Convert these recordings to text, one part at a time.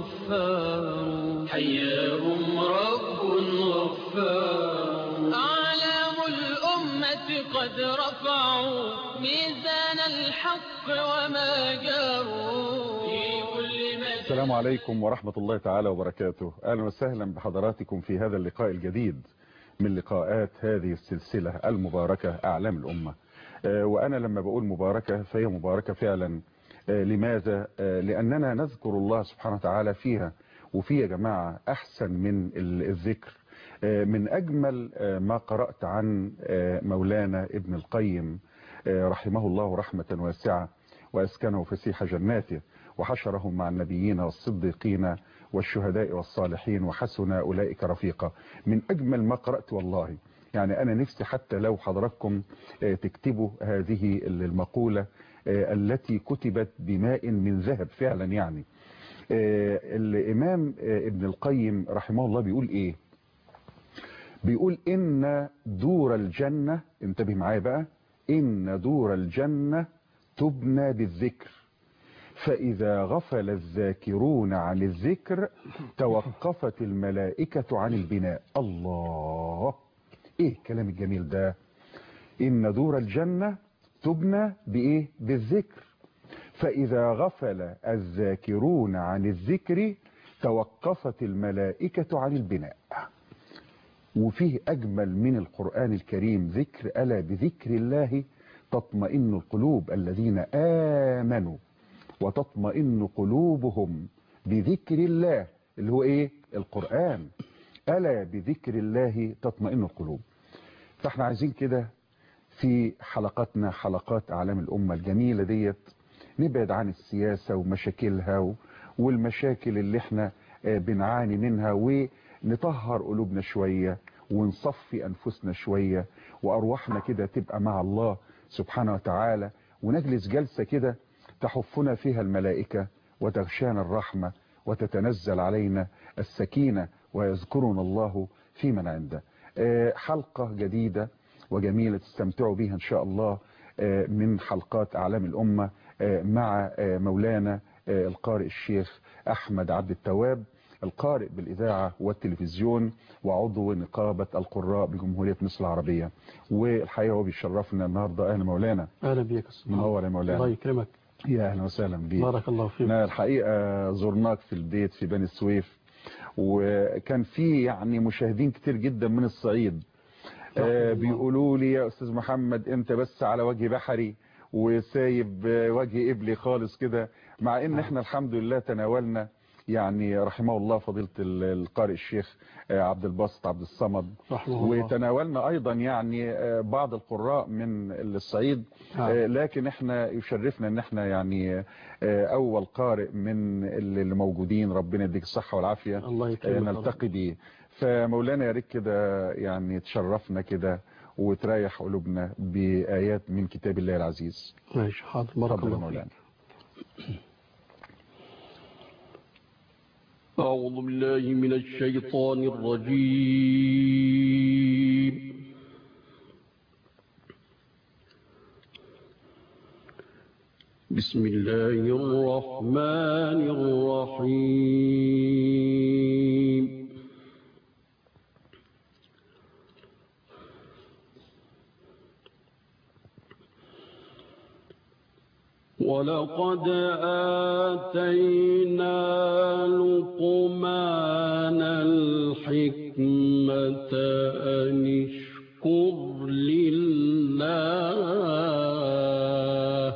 غفار حياهم رب غفار أعلام الأمة قد رفعوا ميزان الحق وما جاروا في كل مكان السلام عليكم ورحمة الله تعالى وبركاته أهلا وسهلا بحضراتكم في هذا اللقاء الجديد من لقاءات هذه السلسلة المباركة أعلام الأمة آه، وأنا لما بقول مباركة فهي مباركة فعلا آه، لماذا؟ آه، لأننا نذكر الله سبحانه وتعالى فيها وفي يا جماعة أحسن من ال- الذكر آه، من أجمل آه، ما قرأت عن آه، مولانا ابن القيم آه، رحمه الله رحمة واسعة وأسكنه فسيح جناته وحشرهم مع النبيين والصديقين والشهداء والصالحين وحسن أولئك رفيقا من أجمل ما قرأت والله يعني أنا نفسي حتى لو حضراتكم آه، تكتبوا هذه المقولة آه، التي كتبت بماء من ذهب فعلا يعني آه، الإمام آه، ابن القيم رحمه الله بيقول إيه بيقول إن دور الجنة انتبه معايا بقى إن دور الجنة تبنى بالذكر فإذا غفل الذاكرون عن الذكر توقفت الملائكة عن البناء الله ايه الكلام الجميل ده إن دور الجنة تبنى بإيه بالذكر فإذا غفل الذاكرون عن الذكر توقفت الملائكة عن البناء وفيه أجمل من القرآن الكريم ذكر ألا بذكر الله تطمئن القلوب الذين آمنوا وتطمئن قلوبهم بذكر الله اللي هو ايه القرآن ألا بذكر الله تطمئن القلوب فاحنا عايزين كده في حلقاتنا حلقات أعلام الأمة الجميلة ديت نبعد عن السياسة ومشاكلها و- والمشاكل اللي احنا آه، بنعاني منها ونطهر قلوبنا شوية ونصفي أنفسنا شوية وأرواحنا كده تبقى مع الله سبحانه وتعالى ونجلس جلسة كده تحفنا فيها الملائكة وتغشانا الرحمة وتتنزل علينا السكينة ويذكرنا الله في من عنده آه، حلقة جديدة وجميلة تستمتعوا بها إن شاء الله آه، من حلقات أعلام الأمة آه، مع آه، مولانا آه، القارئ الشيخ أحمد عبد التواب القارئ بالإذاعة والتلفزيون وعضو نقابة القراء بجمهورية مصر العربية والحقيقة هو بيشرفنا النهاردة أهلا مولانا اهلا بك أستاذ محمد. منور يا مولانا الله يكرمك يا أهلا وسهلا بيك بارك الله فيك احنا الحقيقة زرناك في البيت في بني سويف وكان في يعني مشاهدين كتير جدا من الصعيد آه الله. بيقولوا لي يا أستاذ محمد أنت بس على وجه بحري وسايب آه، وجه إبلي خالص كده مع إن احنا الحمد لله تناولنا يعني رحمه الله فضيلة ال- القارئ الشيخ آه، عبد الباسط عبد الصمد رحمه الله وتناولنا ايضا يعني آه، بعض القراء من الصعيد نعم. آه، لكن احنا يشرفنا ان احنا يعني آه، اول قارئ من اللي موجودين ربنا يديك الصحة والعافية الله آه، يكرمك نلتقي بيه فمولانا يا ريت كده يعني تشرفنا كده وتريح قلوبنا بآيات من كتاب الله العزيز ماشي حاضر بارك اتفضل يا الله مولانا فيك أعوذ بالله من الشيطان الرجيم بسم الله الرحمن الرحيم ولقد آتينا لقمان الحكمة أن اشكر لله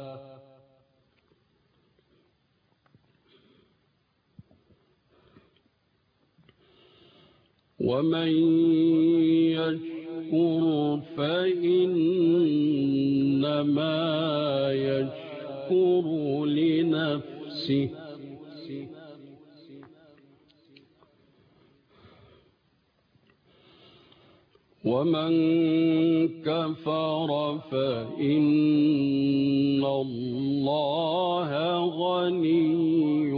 ومن يشكر فإنما يشكر لنفسه ومن كفر فإن الله غني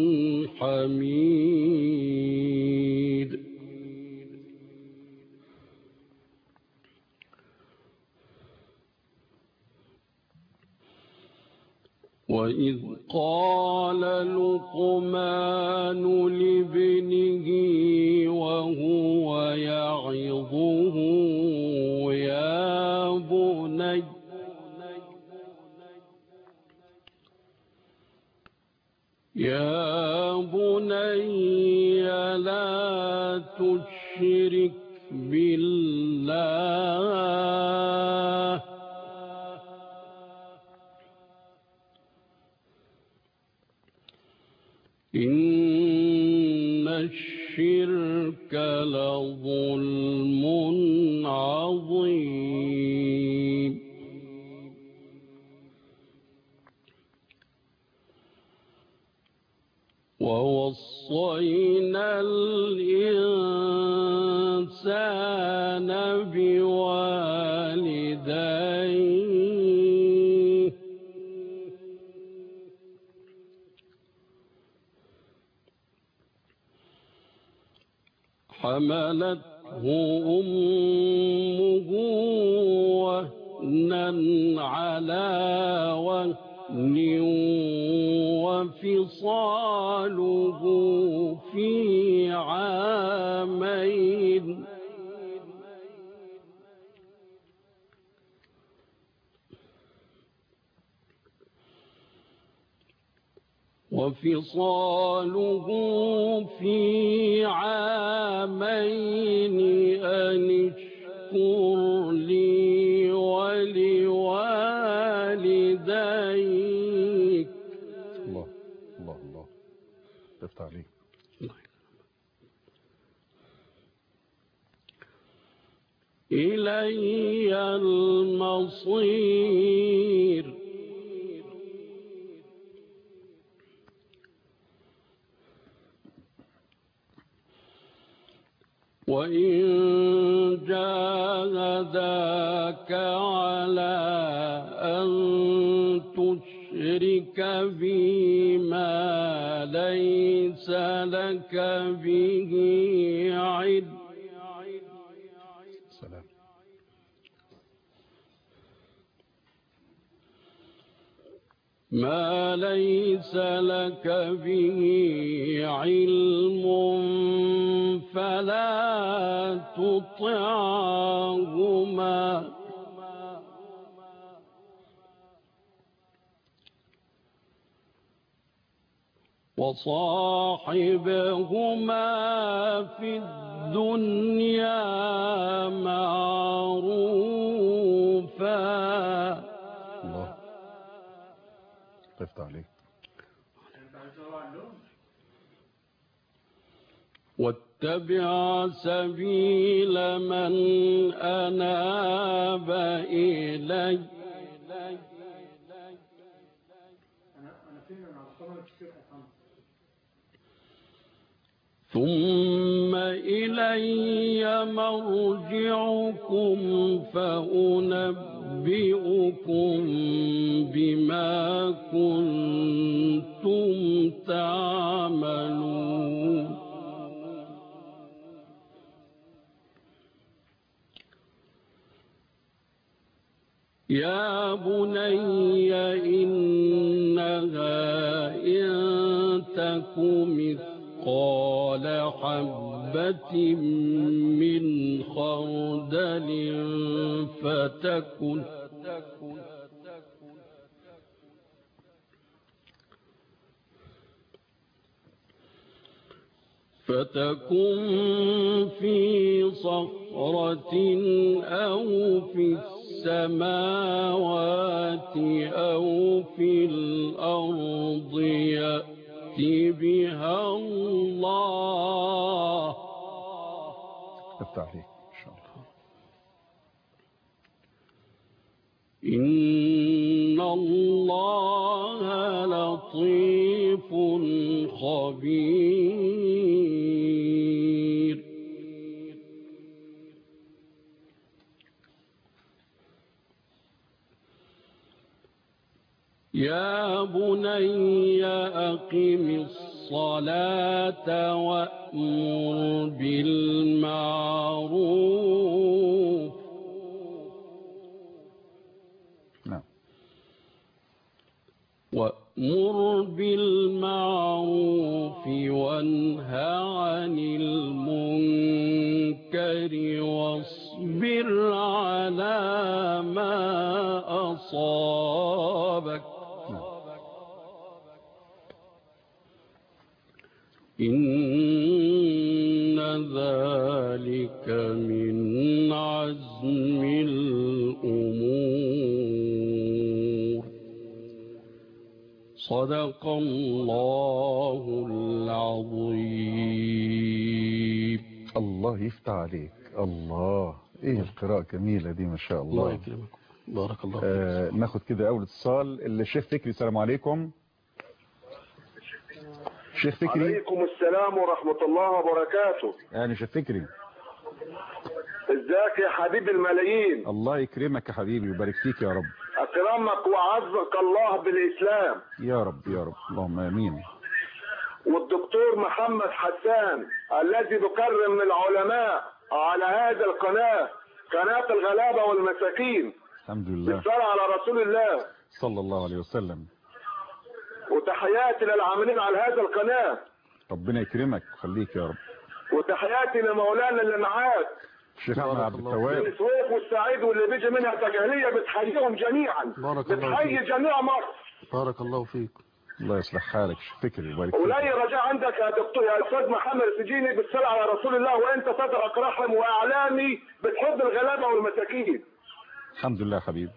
حميد وإذ قال لقمان لابنه وهو يعظه يا بني يا بني لا تشرك بالله إن الشرك لظلم عظيم ووصينا الإنسان بوالديه حملته أمه وهنا على وهن وفصاله في عامين وفصاله في عامين أن اشكر لي ولوالديك الله الله الله افتح عليك إلي المصير وإن جاهداك على أن تشرك بما ليس لك به علم سلام ما ليس لك به علم فلا تطعهما وصاحبهما في الدنيا معروفا الله افتح عليك واتبع سبيل من أناب إلي ثم إلي مرجعكم فأنبئكم بما كنتم تعملون يا بني إنها إن تك مثقال حبة من خردل فتكن فتكن في صخرة أو في السماوات أو في الأرض يأتي بها الله افتح عليك ان شاء الله إن الله لطيف خبير يا بني أقم الصلاة وأمر بالمعروف نعم وأمر بالمعروف وانه عن المنكر واصبر على ما أصابك إن ذلك من عزم الأمور صدق الله العظيم الله يفتح عليك الله ايه القراءة جميلة دي ما شاء الله الله يكرمك بارك الله فيك آه ناخد كده اول اتصال الشيخ فكري السلام عليكم شيخ فكري عليكم السلام ورحمة الله وبركاته يعني شيخ فكري ازيك يا حبيب الملايين الله يكرمك يا حبيبي ويبارك فيك يا رب اكرمك وعزك الله بالاسلام يا رب يا رب اللهم امين والدكتور محمد حسان الذي بكرم العلماء على هذا القناة قناة الغلابة والمساكين الحمد لله بالصلاة على رسول الله صلى الله عليه وسلم وتحياتي للعاملين على هذا القناة ربنا يكرمك ويخليك يا رب وتحياتي لمولانا اللي معاك الشيخ احمد بارك عبد الله التواب السويف والسعيد واللي بيجي منها تجاهلية بتحييهم جميعا بارك الله بتحيي فيك. جميع مصر بارك الله فيك الله يصلح حالك شيخ فكري ويبارك فيك ولي رجاء عندك يا دكتور يا استاذ محمد السجيني بالصلاه على رسول الله وانت صدرك رحم واعلامي بتحب الغلابه والمساكين الحمد لله يا حبيبي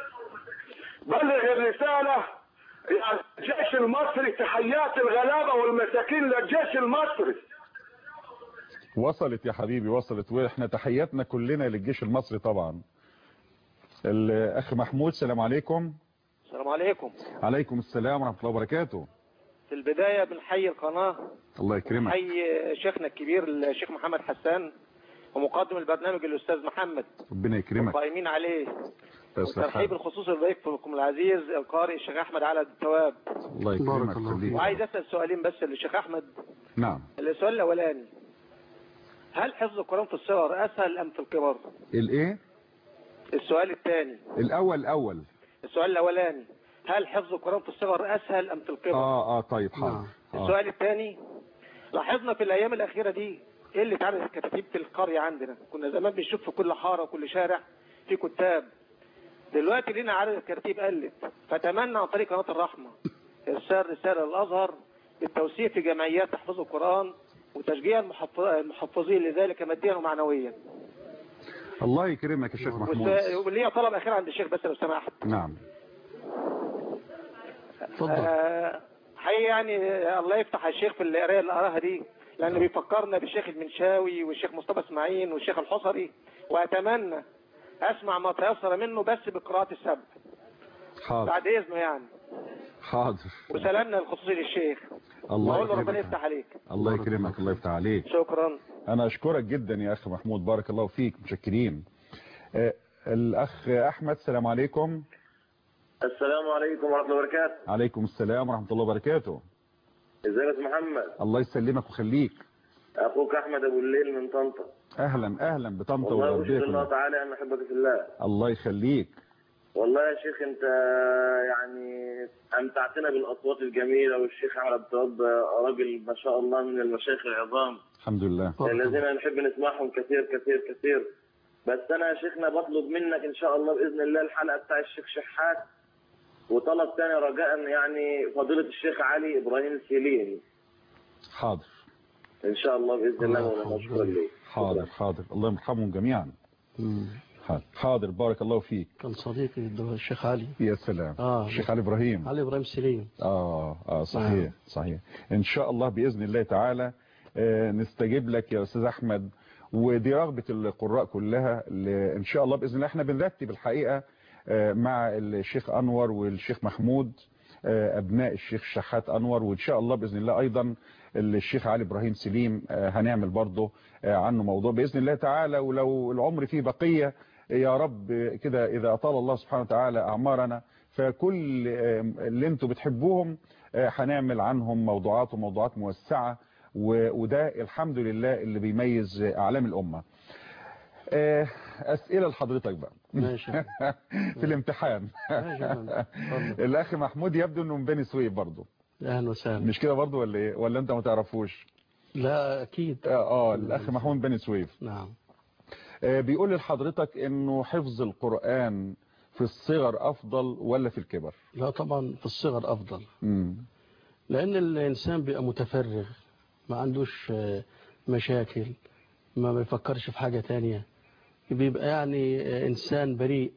بلغ الرساله يعني الجيش المصري تحيات الغلابه والمساكين للجيش المصري وصلت يا حبيبي وصلت واحنا تحياتنا كلنا للجيش المصري طبعا الاخ محمود السلام عليكم السلام عليكم عليكم السلام ورحمه الله وبركاته في البداية بنحيي القناة الله يكرمك نحيي شيخنا الكبير الشيخ محمد حسان ومقدم البرنامج الأستاذ محمد ربنا يكرمك قائمين عليه يصلح والترحيب حالك الخصوصي لضيفكم العزيز القارئ الشيخ أحمد على التواب الله بارك يكرمك الله خليك. وعايز أسأل سؤالين بس للشيخ أحمد نعم السؤال الأولاني هل حفظ القرآن في الصغر أسهل أم في الكبر؟ الايه السؤال الثاني الاول الاول السؤال الأولاني هل حفظ القرآن في الصغر أسهل أم في الكبر؟ اه اه طيب حاضر نعم. آه. السؤال الثاني لاحظنا في الايام الاخيره دي ايه اللي اتعمل الكتاتيب في القريه عندنا كنا زمان بنشوف في كل حاره وكل شارع في كتاب دلوقتي لنا عدد الكتاتيب قلت فتمنى عن طريق قناه الرحمه ارسال رساله للازهر بالتوسيع في جمعيات تحفظ القران وتشجيع المحفظ- المحفظين لذلك ماديا ومعنويا الله يكرمك يا شيخ محمود وس- وليا طلب اخير عند الشيخ بس لو سمحت نعم اتفضل آه، حقيقي يعني آه، الله يفتح على الشيخ في القرايه اللي قراها دي لان بيفكرنا بالشيخ المنشاوي والشيخ مصطفى اسماعيل والشيخ الحصري واتمنى اسمع ما تيسر منه بس بقراءه السبع حاضر بعد اذنه يعني حاضر وسلامنا الخصوصي للشيخ الله واقول له ربنا يكرمك يفتح عليك الله يكرمك الله يفتح عليك شكرا انا اشكرك جدا يا اخ محمود بارك الله فيك متشكرين آه، الاخ احمد السلام عليكم السلام عليكم ورحمه الله وبركاته عليكم السلام ورحمه الله وبركاته ازيك يا أستاذ محمد الله يسلمك ويخليك اخوك احمد ابو الليل من طنطا اهلا اهلا بطنطا والله والغربيه اشهد الله كلها تعالى ان احبك في الله الله يخليك والله يا شيخ انت يعني امتعتنا بالاصوات الجميله والشيخ احمد عبد التواب راجل ما شاء الله من المشايخ العظام الحمد لله بارك الله. الذين نحب نسمعهم كثير كثير كثير بس انا يا شيخنا بطلب منك ان شاء الله باذن الله الحلقه بتاع الشيخ شحات وطلب ثاني رجاء يعني فضيله الشيخ علي ابراهيم السليم حاضر ان شاء الله باذن الله الله وانا يحفظه. مشكور ليه حاضر حاضر الله يرحمهم جميعا مم. حاضر حاضر بارك الله فيك كان صديقي الدكتور الشيخ علي يا سلام آه. الشيخ علي ابراهيم علي ابراهيم سليم اه اه صحيح نعم. صحيح ان شاء الله باذن الله تعالى آه نستجيب لك يا استاذ احمد ودي رغبه القراء كلها ل- ان شاء الله باذن الله احنا بنرتب الحقيقه آه مع الشيخ انور والشيخ محمود آه ابناء الشيخ شحات انور وان شاء الله باذن الله ايضا الشيخ علي ابراهيم سليم آه هنعمل برضه آه عنه موضوع باذن الله تعالى ولو العمر فيه بقيه يا رب كده اذا اطال الله سبحانه وتعالى اعمارنا فكل آه، اللي انتوا بتحبوهم آه، هنعمل عنهم موضوعات وموضوعات موسعة و- وده الحمد لله اللي بيميز اعلام الامة آه، اسئله لحضرتك بقى ماشي يا في الامتحان ماشي يا فندم. اتفضل. الاخ محمود يبدو انه من بني سويف برضه اهلا وسهلا مش كده برضه ولا ايه ولا انت ما تعرفوش لا اكيد اه, آه الاخ محمود بني سويف نعم آه بيقول لحضرتك انه حفظ القرآن في الصغر افضل ولا في الكبر لا طبعا في الصغر افضل امم لان الانسان بيبقى متفرغ ما عندوش آه، مشاكل ما بيفكرش في حاجة تانية بيبقى يعني آه، انسان بريء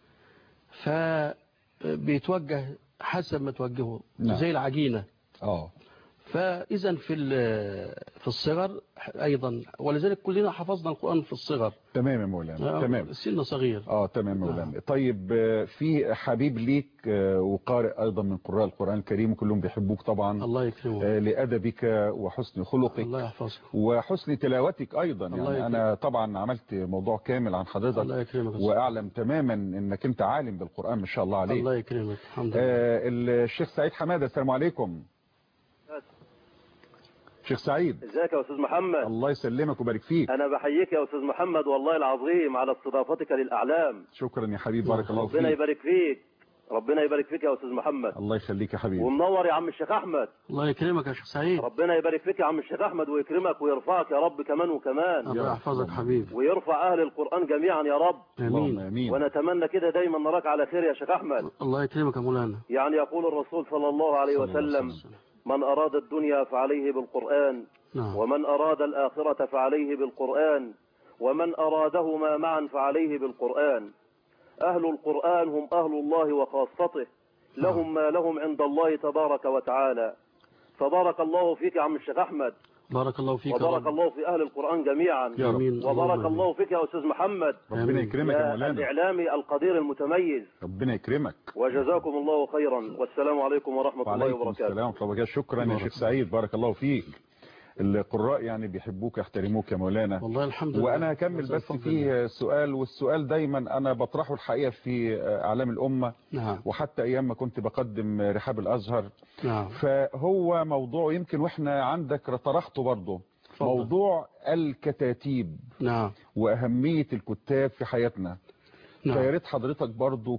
فبيتوجه حسب ما توجهه نعم. زي العجينة اه فاذا في ال- في الصغر ايضا ولذلك كلنا حفظنا القرآن في الصغر تمام يا مولانا آه، تمام سن صغير اه تمام مولانا طيب آه، في حبيب ليك آه، وقارئ ايضا من قراء القرآن الكريم كلهم بيحبوك طبعا الله يكرمه آه، لأدبك وحسن خلقك الله يحفظك وحسن تلاوتك ايضا الله يعني انا طبعا عملت موضوع كامل عن حضرتك الله يكرمك واعلم تماما انك انت عالم بالقرآن ما شاء الله عليك الله يكرمك الحمد لله آه الشيخ سعيد حمادة السلام عليكم شيخ سعيد ازيك يا استاذ محمد الله يسلمك ويبارك فيك انا بحييك يا استاذ محمد والله العظيم على استضافتك للاعلام شكرا يا حبيبي بارك الله ربنا فيك يبارك فيك ربنا يبارك فيك يا استاذ محمد الله يخليك يا حبيبي ومنور يا عم الشيخ احمد الله يكرمك يا شيخ سعيد ربنا يبارك فيك يا عم الشيخ احمد ويكرمك ويرفعك يا رب كمان وكمان الله يحفظك حبيبي ويرفع اهل القران جميعا يا رب اللهم امين امين ونتمنى كده دايما نراك على خير يا شيخ احمد الله يكرمك يا مولانا يعني يقول الرسول صلى الله عليه صلى الله عليه وسلم وسلم. من اراد الدنيا فعليه بالقران نعم ومن أراد الآخرة فعليه بالقرآن ومن أرادهما معا فعليه بالقرآن أهل القرآن هم أهل الله وخاصته لهم ما لهم عند الله تبارك وتعالى فبارك الله فيك يا عم الشيخ أحمد بارك الله فيك يا وبارك رب الله في أهل القرآن جميعا يا رب. امين وبارك اللهم الله فيك يا أستاذ محمد ربنا آمين. يكرمك يا يا مولانا الإعلامي القدير المتميز ربنا يكرمك وجزاكم الله خيرا والسلام عليكم ورحمة الله وعليكم وبركاته السلام ورحمه الله وبركاته شكرا يا بارك شيخ الله. سعيد بارك الله فيك القراء يعني بيحبوك يحترموك يا مولانا والله الحمد لله وانا هكمل وزي بس الفضل. فيه سؤال والسؤال دايما انا بطرحه الحقيقه في اعلام الامه نعم وحتى ايام ما كنت بقدم رحاب الازهر نعم فهو موضوع يمكن واحنا عندك طرحته برضه اتفضل. موضوع الكتاتيب نعم واهميه الكتاب في حياتنا فيا نعم ريت حضرتك برضه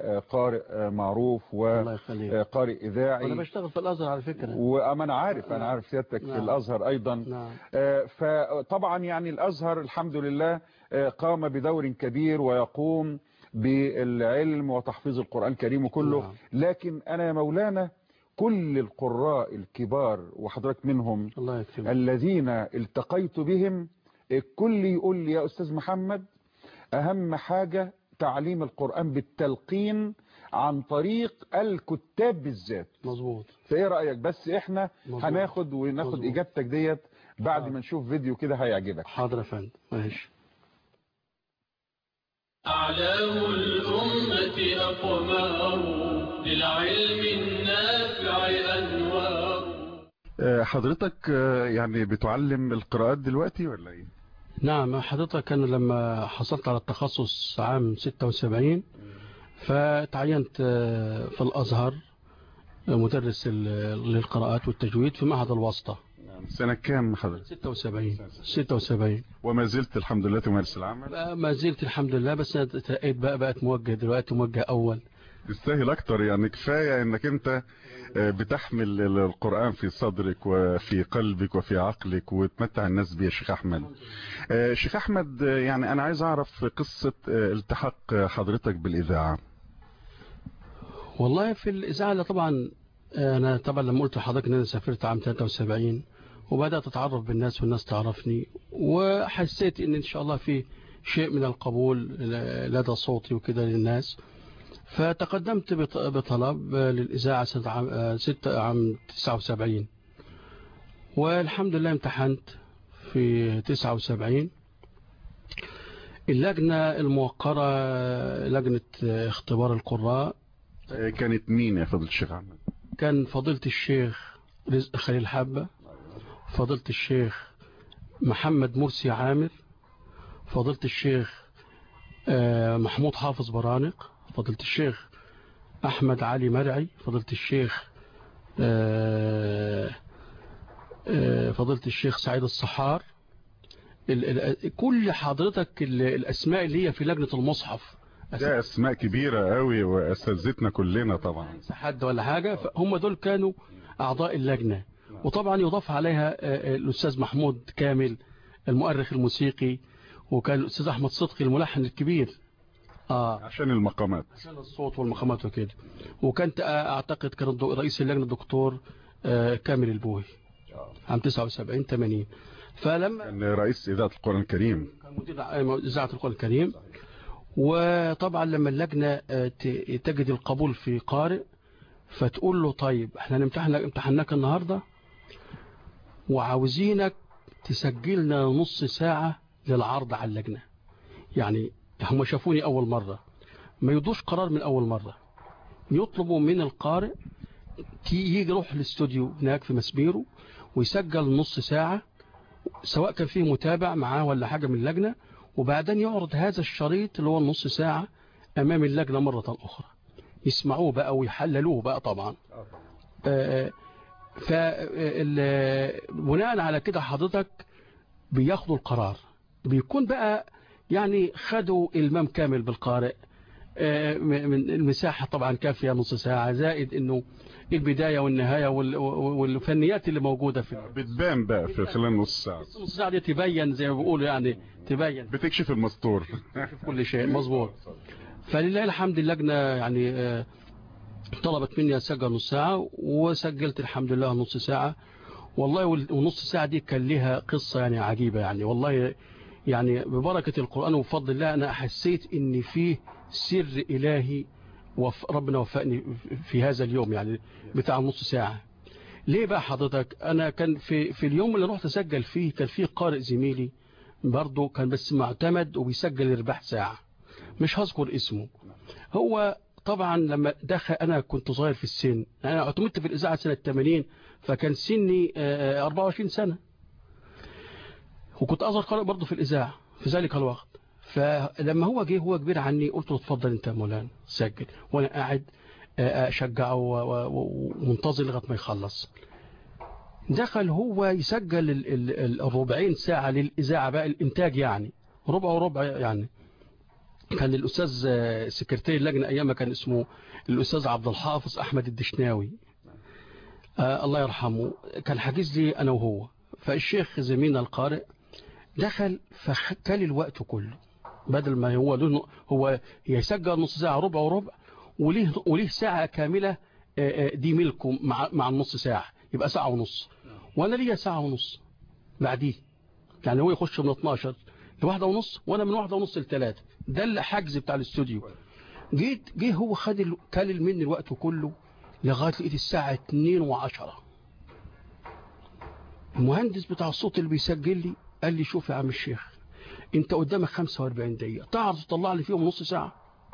كقارئ معروف الله يخليك وقارئ انا اذاعي بشتغل في الازهر على فكرة واما انا عارف انا عارف سيادتك في نعم. الازهر ايضا نعم آه، فطبعا يعني الازهر الحمد لله آه، قام بدور كبير ويقوم بالعلم وتحفيظ القرآن الكريم وكله نعم. لكن انا يا مولانا كل القراء الكبار وحضرتك منهم الله يكرمك الذين التقيت بهم الكل يقول لي يا استاذ محمد اهم حاجة تعليم القرآن بالتلقين عن طريق الكتاب بالذات مظبوط فايه رأيك بس احنا مظبوط. هناخد وناخد مظبوط. اجابتك ديت بعد آه. ما نشوف فيديو كده هيعجبك حاضر يا فندم ماشي أعلام الأمة أقمار للعلم النافع أنوار حضرتك يعني بتعلم القراءات دلوقتي ولا ايه نعم حضرتك أنا لما حصلت على التخصص عام 76 فتعينت آه، في الأزهر آه، مدرس ال- للقراءات والتجويد في معهد الواسطة سنة كام حضرتك 76 76 وما زلت الحمد لله تمارس العمل بقى ما زلت الحمد لله بس أنا اترقيت بقى بقت موجه دلوقتي موجه أول تستاهل اكتر يعني كفاية انك انت بتحمل القرآن في صدرك وفي قلبك وفي عقلك وتمتع الناس بيه يا شيخ احمد آه، شيخ احمد آه، يعني انا عايز اعرف قصة آه، التحاق حضرتك بالاذاعة والله في الإذاعة لا طبعا أنا طبعا لما قلت لحضرتك إن أنا سافرت عام 73 وبدأت أتعرف بالناس والناس تعرفني وحسيت إن إن شاء الله في شيء من القبول لدى صوتي وكده للناس فتقدمت بط- بطلب للإذاعة سنة عام, ستة عام 79 والحمد لله امتحنت في 79 اللجنة الموقرة لجنة اختبار القراء آه، كانت مين يا فضل الشيخ احمد كان فضيلة الشيخ رزق خليل حبة فضيلة الشيخ محمد مرسي عامر فضيلة الشيخ آه، محمود حافظ برانق فضيلة الشيخ أحمد علي مرعي فضيلة الشيخ آه، آه، فضيلة الشيخ سعيد الصحار ال ال كل حضرتك ال الاسماء اللي هي في لجنه المصحف ده اسماء كبيرة قوي واساتذتنا كلنا طبعا أنسى حد ولا حاجه فهم دول كانوا اعضاء اللجنه وطبعا يضاف عليها آه، آه، الاستاذ محمود كامل المؤرخ الموسيقي وكان الاستاذ احمد صدقي الملحن الكبير اه عشان المقامات عشان الصوت والمقامات وكده وكانت آه، اعتقد كان الدو- رئيس اللجنه الدكتور آه، كامل البوي عام 79 80 فلما كان رئيس اذاعة القرآن الكريم كان مدير اذاعه القران الكريم وطبعا لما اللجنه آه، ت- تجد القبول في قارئ فتقول له طيب احنا هنمتحن امتحناك النهارده وعاوزينك تسجلنا نص ساعه للعرض على اللجنه يعني هم شافوني اول مره ما يدوش قرار من اول مره يطلبوا من القارئ تي- يجي يروح الاستوديو هناك في مسبيرو ويسجل نص ساعه سواء كان فيه متابع معاه ولا حاجة من اللجنة وبعدين يعرض هذا الشريط اللي هو النص ساعة أمام اللجنة مرة أخرى يسمعوه بقى ويحللوه بقى طبعا آه، فال- بناء على كده حضرتك بياخدوا القرار بيكون بقى يعني خدوا المام كامل بالقارئ آه، من المساحة طبعا كافية نص ساعة زائد انه البداية والنهاية وال- والفنيات اللي موجودة في بتبان بقى في خلال نص ساعة نص ساعة دي تبين زي ما بيقولوا يعني تبين بتكشف المستور في كل شيء مظبوط فلله الحمد اللجنة يعني آه، طلبت مني أسجل نص ساعة وسجلت الحمد لله نص ساعة والله وال- ونص ساعة دي كان لها قصة يعني عجيبة يعني والله يعني ببركة القرآن وبفضل الله أنا حسيت إن فيه سر إلهي وف ربنا وفقني في هذا اليوم يعني بتاع نص ساعة ليه بقى حضرتك أنا كان في في اليوم اللي رحت أسجل فيه كان فيه قارئ زميلي برضه كان بس معتمد وبيسجل ارباح ساعة مش هذكر اسمه هو طبعا لما دخل انا كنت صغير في السن انا اعتمدت في الاذاعه سنه 80 فكان سني آه، 24 سنه وكنت اصغر قارئ برضه في الاذاعه في ذلك الوقت فلما هو جه هو كبير عني قلت له اتفضل انت يا مولانا سجل وانا قاعد آه، اشجعه و- و- و- ومنتظر لغايه ما يخلص دخل هو يسجل ال- ال- ال- الربعين ساعه للاذاعه بقى الانتاج يعني ربع وربع يعني كان الأستاذ آه، سكرتير اللجنة أيامها كان اسمه الأستاذ عبد الحافظ أحمد الدشناوي آه الله يرحمه كان حاجز لي أنا وهو فالشيخ زميلنا القارئ دخل فكل الوقت كله بدل ما هو له هو يسجل نص ساعة ربع وربع وليه وليه ساعة كاملة آه، آه، دي ملكه مع مع النص ساعة يبقى ساعة ونص وأنا ليا ساعة ونص بعديه يعني هو يخش من 12 لواحدة ونص وانا من واحدة ونص لثلاثة ده الحجز بتاع الاستوديو جيت جه هو خد ال- كلل مني الوقت كله لغاية لقيت الساعة 2 و10 المهندس بتاع الصوت اللي بيسجل لي قال لي شوف يا عم الشيخ انت قدامك 45 دقيقة تعرف تطلع لي فيهم نص ساعة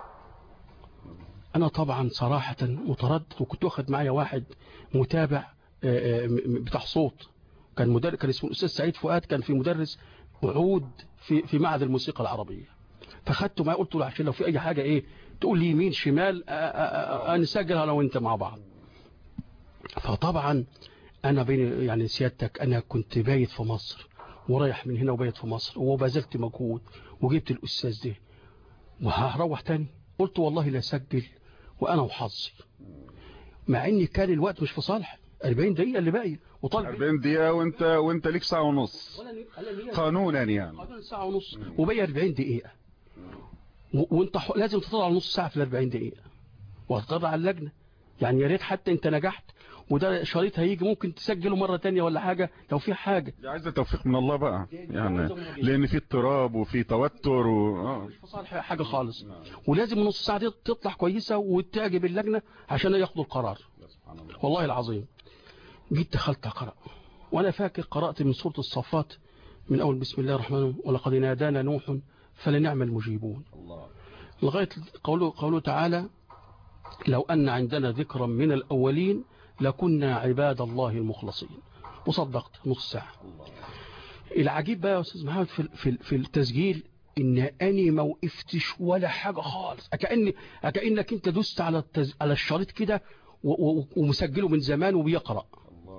انا طبعا صراحة متردد وكنت واخد معايا واحد متابع آه، آه، م- م- بتاع صوت كان مدرس كان اسمه الاستاذ سعيد فؤاد كان في مدرس عود في في معهد الموسيقى العربيه فخدته معايا قلت له عشان لو في اي حاجه ايه تقول لي يمين شمال آه، آه، آه، نسجل انا وانت مع بعض فطبعا انا بين يعني سيادتك انا كنت بايت في مصر ورايح من هنا وبايت في مصر وبذلت مجهود وجبت الاستاذ ده وهروح تاني قلت والله لا اسجل وانا وحظي مع ان كان الوقت مش في صالح 40 دقيقه اللي باقي وطالب 40 دقيقة وانت وانت ليك ساعة ونص ولا لي- ولا لي- قانونا يعني قانون ساعة ونص وبقي 40 دقيقة و- وانت ح- لازم تطلع نص ساعة في ال 40 دقيقة وهتطلع على اللجنة يعني يا ريت حتى انت نجحت وده شريط هيجي ممكن تسجله مرة تانية ولا حاجة لو في حاجة دي عايزة توفيق من الله بقى يعني لان في اضطراب وفي توتر و... آه. مش في صالح حاجة خالص ولازم النص ساعة دي تطلع كويسة وتعجب اللجنة عشان ياخدوا القرار والله العظيم جيت دخلت أقرأ وأنا فاكر قرأت من سورة الصفات من أول بسم الله الرحمن الرحيم ولقد نادانا نوح فلنعم المجيبون لغاية قوله, قوله تعالى لو أن عندنا ذكرا من الأولين لكنا عباد الله المخلصين وصدقت نص ساعة العجيب بقى يا أستاذ محمد في, في, في التسجيل إن أني ما وقفتش ولا حاجة خالص أكأني أكأنك أنت دوست على التز... على الشريط كده و- و- ومسجله من زمان وبيقرأ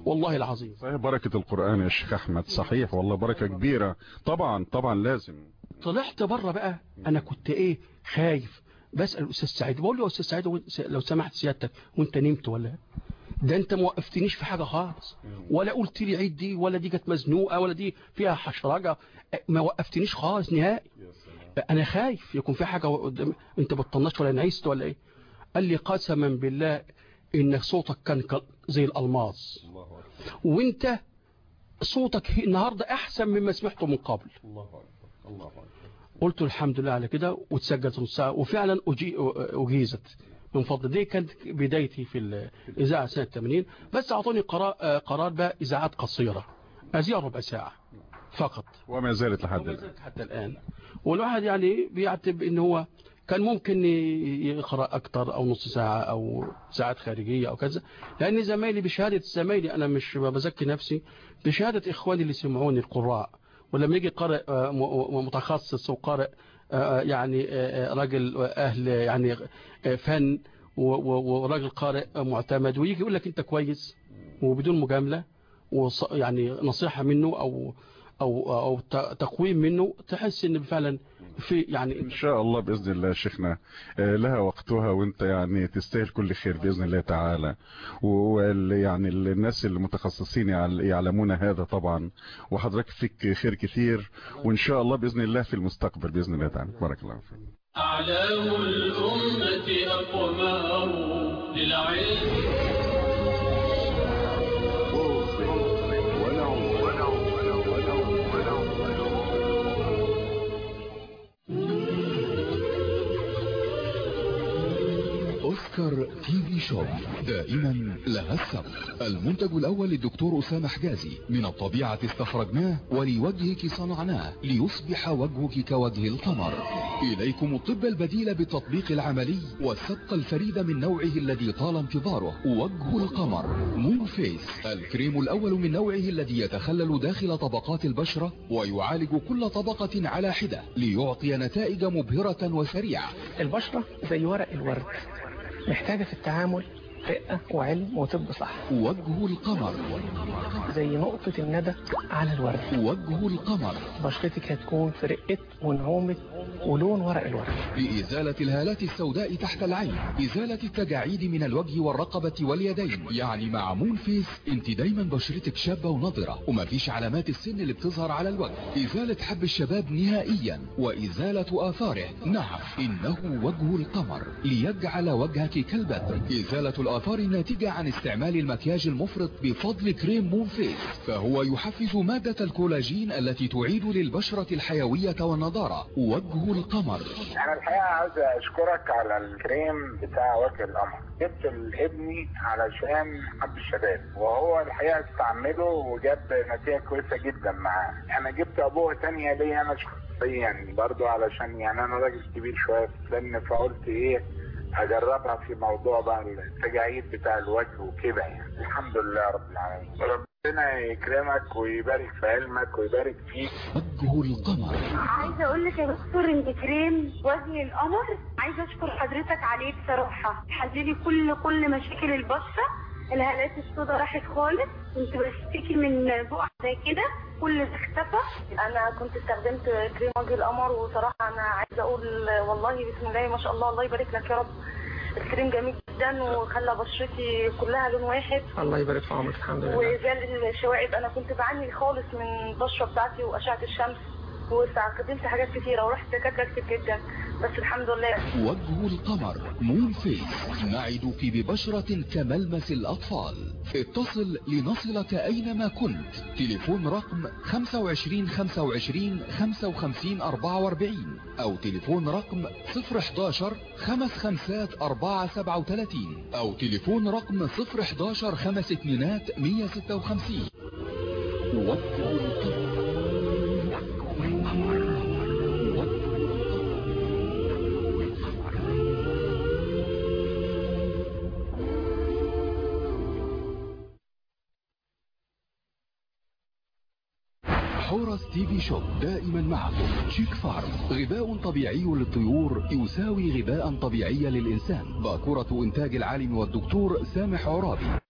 والله العظيم صحيح بركة القرآن يا شيخ أحمد صحيح والله بركة كبيرة طبعا طبعا لازم طلعت بره بقى انا كنت ايه خايف بسال الاستاذ سعيد بقول له يا استاذ سعيد هو لو سمحت سيادتك وانت نمت ولا إيه؟ ده انت ما وقفتنيش في حاجه خالص ولا قلت لي عيد دي ولا دي كانت مزنوقه ولا دي فيها حشرجه ما وقفتنيش خالص نهائي انا خايف يكون في حاجه قدام انت بتطنش ولا نعيست ولا ايه قال لي قسما بالله ان صوتك كان ك- زي الالماس وانت صوتك هي- النهارده احسن مما سمعته من قبل قلت الحمد لله على كده وتسجلت نص ساعه وفعلا أجي اجيزت من فضل دي كانت بدايتي في الاذاعه سنه 80 بس اعطوني قرار آه، قرار بقى اذاعات قصيره اذيع ربع ساعه فقط وما زالت لحد وما الآن زالت حتى الآن والواحد يعني بيعتب ان هو كان ممكن ي- يقرأ أكتر أو نص ساعة أو ساعات خارجية أو كذا لأن زمايلي بشهادة زمايلي أنا مش بزكي نفسي بشهادة إخواني اللي سمعوني القراء ولما يجي قارئ آه، م- م- متخصص وقارئ آه، يعني آه، آه، راجل أهل يعني آه، فن و- و- وراجل قارئ معتمد ويجي يقول لك أنت كويس وبدون مجاملة وص- يعني نصيحة منه أو أو أو ت- تقويم منه تحس إن فعلا في يعني إن شاء الله بإذن الله يا شيخنا آه، لها وقتها وانت يعني تستاهل كل خير بإذن الله تعالى ويعني الناس المتخصصين يعل- يعلمون هذا طبعا وحضرتك فيك خير كثير وإن شاء الله بإذن الله في المستقبل بإذن الله تعالى بارك الله فيك أعلام الأمة أقمار للعلم أوسكار تي في شوب دائما لها السبق المنتج الأول للدكتور أسامة حجازي من الطبيعة استخرجناه ولوجهك صنعناه ليصبح وجهك كوجه القمر إليكم الطب البديل بالتطبيق العملي والسبق الفريد من نوعه الذي طال انتظاره وجه القمر مون فيس الكريم الأول من نوعه الذي يتخلل داخل طبقات البشرة ويعالج كل طبقة على حدة ليعطي نتائج مبهرة وسريعة البشرة زي ورق الورد محتاجة في التعامل رقة وعلم وطب صح وجه القمر زي نقطة الندى على الورد وجه القمر بشرتك هتكون في رقة ونعومة ولون ورق الورد لإزالة الهالات السوداء تحت العين إزالة التجاعيد من الوجه والرقبة واليدين يعني مع مون فيس انت دايما بشرتك شابة ونضرة ومفيش علامات السن اللي بتظهر على الوجه إزالة حب الشباب نهائيا وإزالة آثاره نعم إنه وجه القمر ليجعل وجهك كالبدر إزالة الآثار الناتجة عن استعمال المكياج المفرط بفضل كريم مون فيس فهو يحفز مادة الكولاجين التي تعيد للبشرة الحيوية والنضارة وجه القمر انا الحقيقه عاوز اشكرك على الكريم بتاع وجه القمر جبت لابني علشان حب الشباب وهو الحقيقه استعمله وجاب نتيجه كويسه جدا معاه انا جبت ابوه تانية ليا انا شخصيا برضو علشان يعني انا راجل كبير شويه في السن فقلت ايه اجربها في موضوع بقى التجاعيد بتاع الوجه وكده يعني الحمد لله رب العالمين ربنا يكرمك ويبارك في علمك ويبارك فيك وجه القمر عايزه اقول لك يا دكتور انت كريم وجه القمر عايزه اشكر حضرتك عليه بصراحه حللي كل كل مشاكل البشره الهالات السوداء راحت خالص كنت بشتكي من بقع زي كده كل ده اختفى انا كنت استخدمت كريم وجه القمر وصراحه انا عايزه اقول والله بسم الله ما شاء الله الله يبارك لك يا رب الكريم جميل جدا وخلى بشرتي كلها لون واحد الله يبارك في عمرك الحمد لله وزال الشوائب انا كنت بعاني خالص من البشره بتاعتي واشعه الشمس واستخدمت حاجات كتيره ورحت دكاتره كتير جدا بس الحمد لله وجه القمر مون فيس نعدك ببشرة كملمس الأطفال اتصل لنصلك أينما كنت تليفون رقم 25 25 55 44 أو تليفون رقم 011 خمس خمسات 4 37 أو تليفون رقم 011 خمس اتنينات 156 وجه القمر حورس تي في شوب دائما معكم شيك فارم غذاء طبيعي للطيور يساوي غذاء طبيعي للإنسان باكورة إنتاج العالم والدكتور سامح عرابي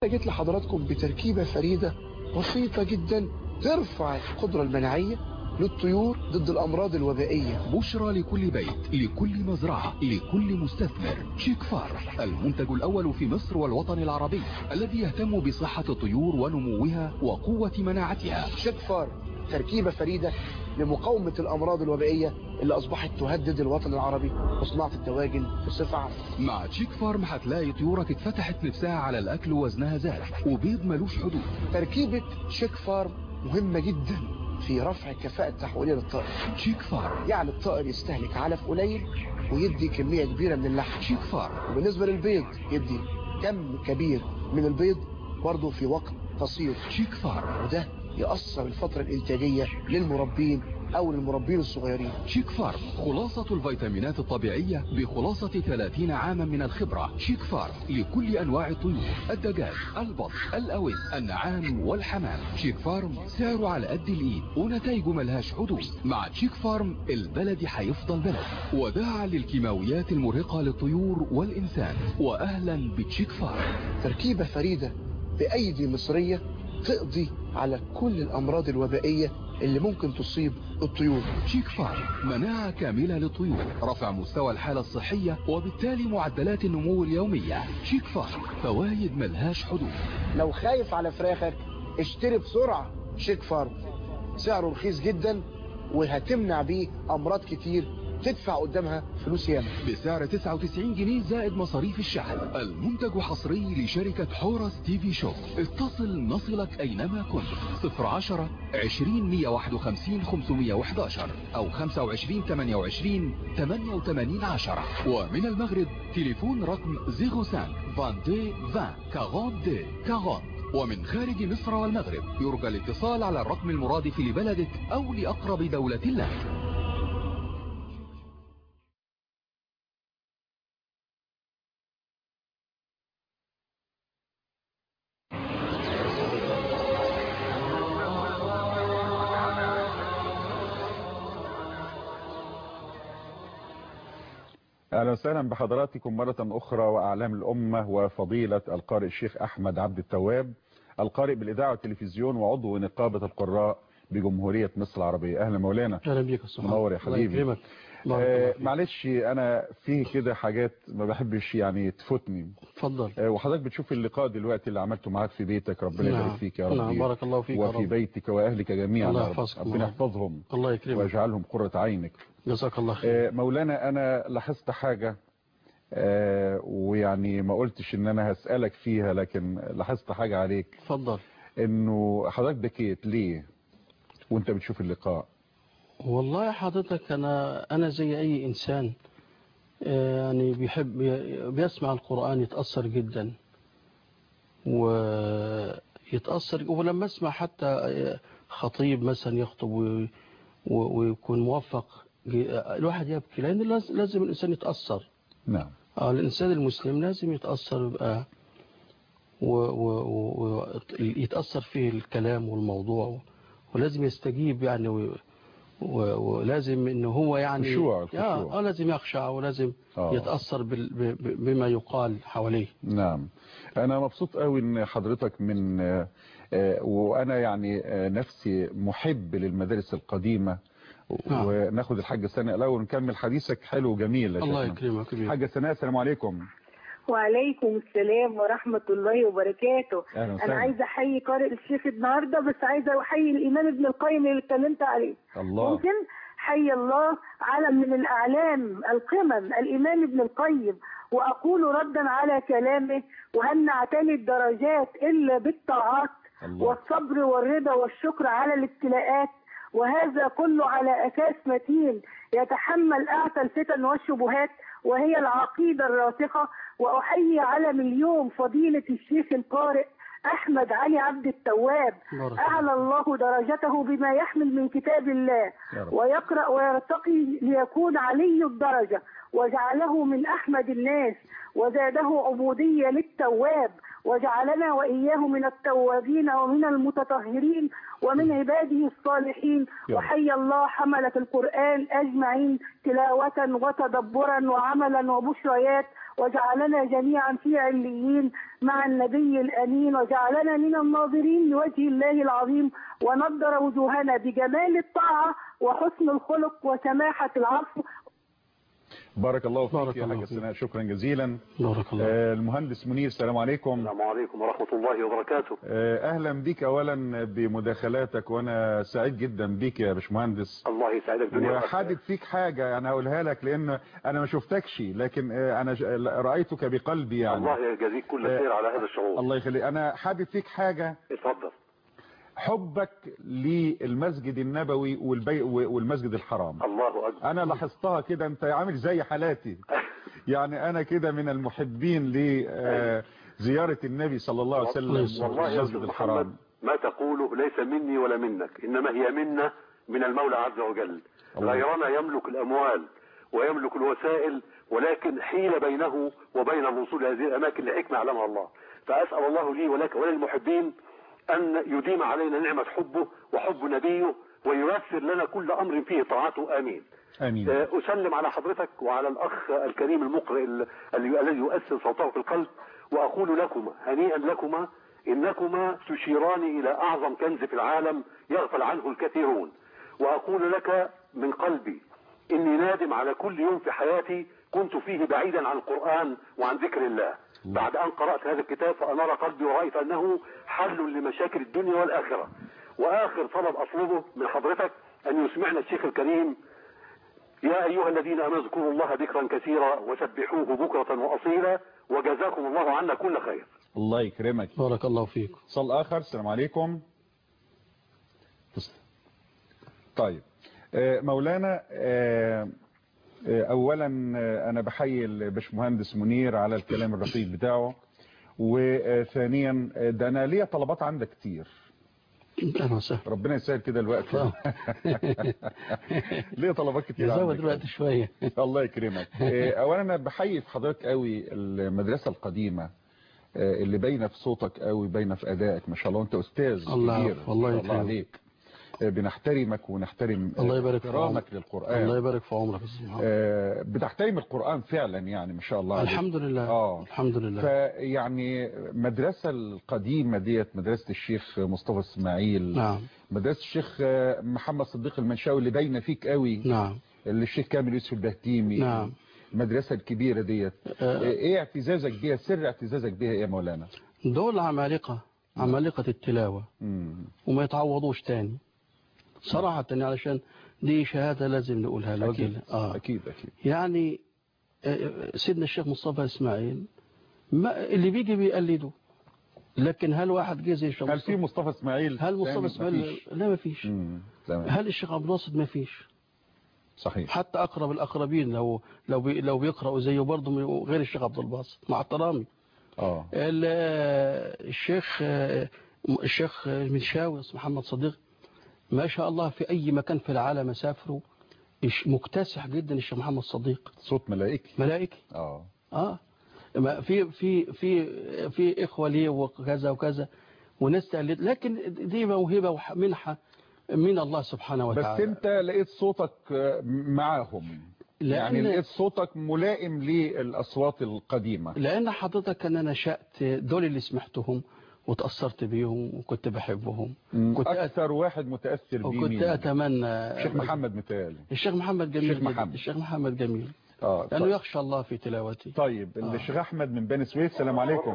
جيت لحضراتكم بتركيبة فريدة بسيطة جدا ترفع القدرة المناعية للطيور ضد الأمراض الوبائية بشرى لكل بيت لكل مزرعة لكل مستثمر شيك فار المنتج الأول في مصر والوطن العربي الذي يهتم بصحة الطيور ونموها وقوة مناعتها شيك فار تركيبة فريدة لمقاومة الأمراض الوبائية اللي أصبحت تهدد الوطن العربي وصناعة الدواجن بصفة عامة مع تشيك فارم هتلاقي طيورك اتفتحت نفسها على الأكل ووزنها زاد وبيض ملوش حدود تركيبة شيك فارم مهمة جدا في رفع الكفاءة التحويلية للطائر شيك فارم يعني الطائر يستهلك علف قليل ويدي كمية كبيرة من اللحم شيك فارم وبالنسبة للبيض يدي كم كبير من البيض برضه في وقت قصير شيك فارم وده يأثر الفترة الإنتاجية للمربين أو للمربين الصغيرين شيك فارم خلاصة الفيتامينات الطبيعية بخلاصة 30 عاما من الخبرة شيك فارم لكل أنواع الطيور الدجاج البط الأوز النعام والحمام شيك فارم سعره على قد الإيد ونتائجه ملهاش حدود مع شيك فارم البلدي هيفضل بلدي وداعا للكيماويات المرهقة للطيور والإنسان وأهلا بتشيك فارم تركيبة فريدة بأيدي مصرية تقضي على كل الأمراض الوبائية اللي ممكن تصيب الطيور شيك فارم مناعة كاملة للطيور رفع مستوى الحالة الصحية وبالتالي معدلات النمو اليومية شيك فارم فوايد ملهاش حدود لو خايف على فراخك اشتري بسرعة شيك فارم سعره رخيص جدا وهتمنع بيه أمراض كتير تدفع قدامها فلوس ياما بسعر 99 جنيه زائد مصاريف الشحن المنتج حصري لشركة حورس تي في شوب اتصل نصلك أينما كنت 010 20 151 511 أو 25 28 88 10 ومن المغرب تليفون رقم 05 22 20 40 دي 40 ومن خارج مصر والمغرب يرجى الاتصال على الرقم المرادف لبلدك أو لأقرب دولة لك اهلا وسهلا بحضراتكم مرة اخرى واعلام الامة وفضيلة القارئ الشيخ احمد عبد التواب القارئ بالاذاعة والتلفزيون وعضو نقابة القراء بجمهورية مصر العربية اهلا مولانا اهلا بيك يا استاذ منور يا الله حبيبي يكرمك آه معلش انا في كده حاجات ما بحبش يعني تفوتني اتفضل آه وحضرتك بتشوف اللقاء دلوقتي اللي عملته معاك في بيتك ربنا نعم. يبارك فيك يا رب نعم بارك الله فيك يا وفي رب. بيتك واهلك جميعا الله يا رب. يحفظكم ربنا يا رب. يحفظهم الله يكرمك ويجعلهم قرة عينك جزاك الله خير آه مولانا انا لاحظت حاجة آه ويعني ما قلتش ان انا هسألك فيها لكن لاحظت حاجة عليك اتفضل انه حضرتك بكيت ليه وانت بتشوف اللقاء والله يا حضرتك انا انا زي اي انسان آه، يعني بيحب بيسمع القرآن يتأثر جدا ويتأثر ولما اسمع حتى آه، خطيب مثلا يخطب وي- و- ويكون موفق الواحد يبكي لان لاز- لازم الانسان يتأثر نعم اه الانسان المسلم لازم يتأثر يبقى ويتأثر فيه الكلام والموضوع ولازم يستجيب يعني و- و- ولازم ان هو يعني خشوع، الخشوع. اه آه، لازم يخشع ولازم آه. يتأثر بال- ب- ب- بما يقال حواليه نعم انا مبسوط قوي ان حضرتك من آه، آه، وانا يعني آه، نفسي محب للمدارس القديمة نعم. وناخد الحاجة سناء الاول ونكمل حديثك حلو وجميل يا الله شيخنا. يكرمك بيه. حاجة سناء السلام عليكم وعليكم السلام ورحمة الله وبركاته أهلا وسهلا. أنا عايزة أحيي قارئ الشيخ النهاردة بس عايزة أحيي الإمام ابن القيم اللي اتكلمت عليه الله ممكن حي الله علم من الأعلام القمم الإمام ابن القيم وأقول ردا على كلامه وهل نعتني الدرجات إلا بالطاعات الله. والصبر والرضا والشكر على الابتلاءات وهذا كله على أساس متين يتحمل أعتى الفتن والشبهات وهي العقيدة الراسخة وأحيي على مليون فضيلة الشيخ القارئ أحمد علي عبد التواب بارك أعلى الله درجته بما يحمل من كتاب الله يا رب. ويقرأ ويرتقي ليكون علي الدرجة وجعله من أحمد الناس وزاده عبودية للتواب وجعلنا وإياه من التوابين ومن المتطهرين ومن عباده الصالحين يا رب. وحي الله حملة القرآن أجمعين تلاوة وتدبرا وعملا وبشريات وجعلنا جميعا في عليين مع النبي الأمين وجعلنا من الناظرين لوجه الله العظيم ونضر وجوهنا بجمال الطاعة وحسن الخلق وسماحة العفو بارك الله فيك بارك يا الله حاج فيك. سناء شكرا جزيلا بارك الله آه، المهندس منير السلام عليكم السلام عليكم ورحمة الله وبركاته آه، اهلا بيك اولا بمداخلاتك وانا سعيد جدا بيك يا باشمهندس الله يسعدك دنيا وآخرة. وحادث فيك حاجة يعني هقولها لك لان انا ما شفتكش لكن آه، انا ش- رأيتك بقلبي يعني الله يجازيك كل آه، خير على هذا الشعور الله يخليك انا حادث فيك حاجة اتفضل حبك للمسجد النبوي والبي والمسجد الحرام الله أكبر انا لاحظتها كده انت عامل زي حالاتي يعني انا كده من المحبين لزيارة النبي صلى الله عليه وسلم والله يا المسجد أستاذ الحرام محمد ما تقوله ليس مني ولا منك إنما هي منة من المولى عز وجل الله. غيرنا يملك الأموال ويملك الوسائل ولكن حيل بينه وبين الوصول إلى هذه الأماكن لحكمة يعلمها الله فأسأل الله لي ولك وللمحبين أن يديم علينا نعمة حبه وحب نبيه وييسر لنا كل أمر فيه طاعته آمين امين آه، أسلم على حضرتك وعلى الأخ الكريم المقرئ ال- ال- الذي يؤثر صوته في القلب وأقول لكما هنيئا لكما إنكما تشيران إلى أعظم كنز في العالم يغفل عنه الكثيرون وأقول لك من قلبي إني نادم على كل يوم في حياتي كنت فيه بعيدا عن القرآن وعن ذكر الله بعد أن قرأت هذا الكتاب فأنار قلبي ورأيت أنه حل لمشاكل الدنيا والآخرة وآخر طلب أطلبه من حضرتك أن يسمعنا الشيخ الكريم يا أيها الذين آمنوا اذكروا الله ذكرا كثيرا وسبحوه بكرة وأصيلا وجزاكم الله عنا كل خير الله يكرمك بارك الله فيك اتصال اخر السلام عليكم طيب آه، مولانا آه، آه، اولا آه، انا بحيي الباشمهندس منير على الكلام الرقيق بتاعه وثانيا آه، ده انا ليا طلبات عندك كتير اهلا وسهلا ربنا يسهل كده الوقت ليه طلبات كتير يزود عندك الوقت شوية الله يكرمك آه، اولا انا بحيي في حضرتك قوي المدرسه القديمه آه، اللي باينه في صوتك قوي باينه في ادائك ما شاء الله انت استاذ الله كبير يعفو، الله ما شاء الله يكرمك. عليك آه، بنحترمك ونحترم آه، الله يبارك في احترامك عمرك للقران الله يبارك في عمرك يا أستاذ محمد. آه، بتحترم القرآن فعلا يعني ما شاء الله عليك. الحمد لله اه الحمد لله فيعني مدرسة القديمة ديت مدرسة الشيخ مصطفى اسماعيل نعم مدرسة الشيخ آه، محمد صديق المنشاوي اللي باينه فيك قوي نعم اللي الشيخ كامل يوسف البهتيمي نعم. المدرسة الكبيرة ديت آه. ايه اعتزازك بيها سر اعتزازك بيها ايه يا مولانا دول عمالقة عمالقة التلاوة مم. وما يتعوضوش تاني صراحة يعني علشان دي شهادة لازم نقولها لك اكيد آه. اكيد اكيد يعني آه، سيدنا الشيخ مصطفى اسماعيل ما اللي بيجي بيقلده لكن هل واحد جه زي الشيخ هل في مصطفى اسماعيل هل مصطفى تاني؟ اسماعيل مفيش. لا ما فيش مم. تمام هل الشيخ عبد الباسط ما فيش صحيح حتى اقرب الاقربين لو لو بي لو بيقراوا زيه برضه غير الشيخ عبد الباسط مع احترامي اه ال- الشيخ الشيخ المنشاوي محمد صديق ما شاء الله في أي مكان في العالم سافروا إش- مكتسح جدا الشيخ محمد صديق صوت ملائكي ملائكي اه اه ما في في في في اخوه ليه وكذا وكذا وناس تقلد لكن دي موهبه ومنحه من الله سبحانه بس وتعالى انت لقيت صوتك آه، معاهم يعني لأن- لقيت صوتك ملائم للاصوات القديمه لان حضرتك انا نشات دول اللي سمعتهم وتاثرت بيهم وكنت بحبهم مم. كنت أت- اكثر واحد متاثر بيه وكنت مين؟ اتمنى الشيخ محمد متهيألي الشيخ محمد جميل الشيخ جداً. محمد. الشيخ محمد جميل اه لانه طيب, يخشى الله في تلاوته طيب الشيخ احمد من بني سويف السلام عليكم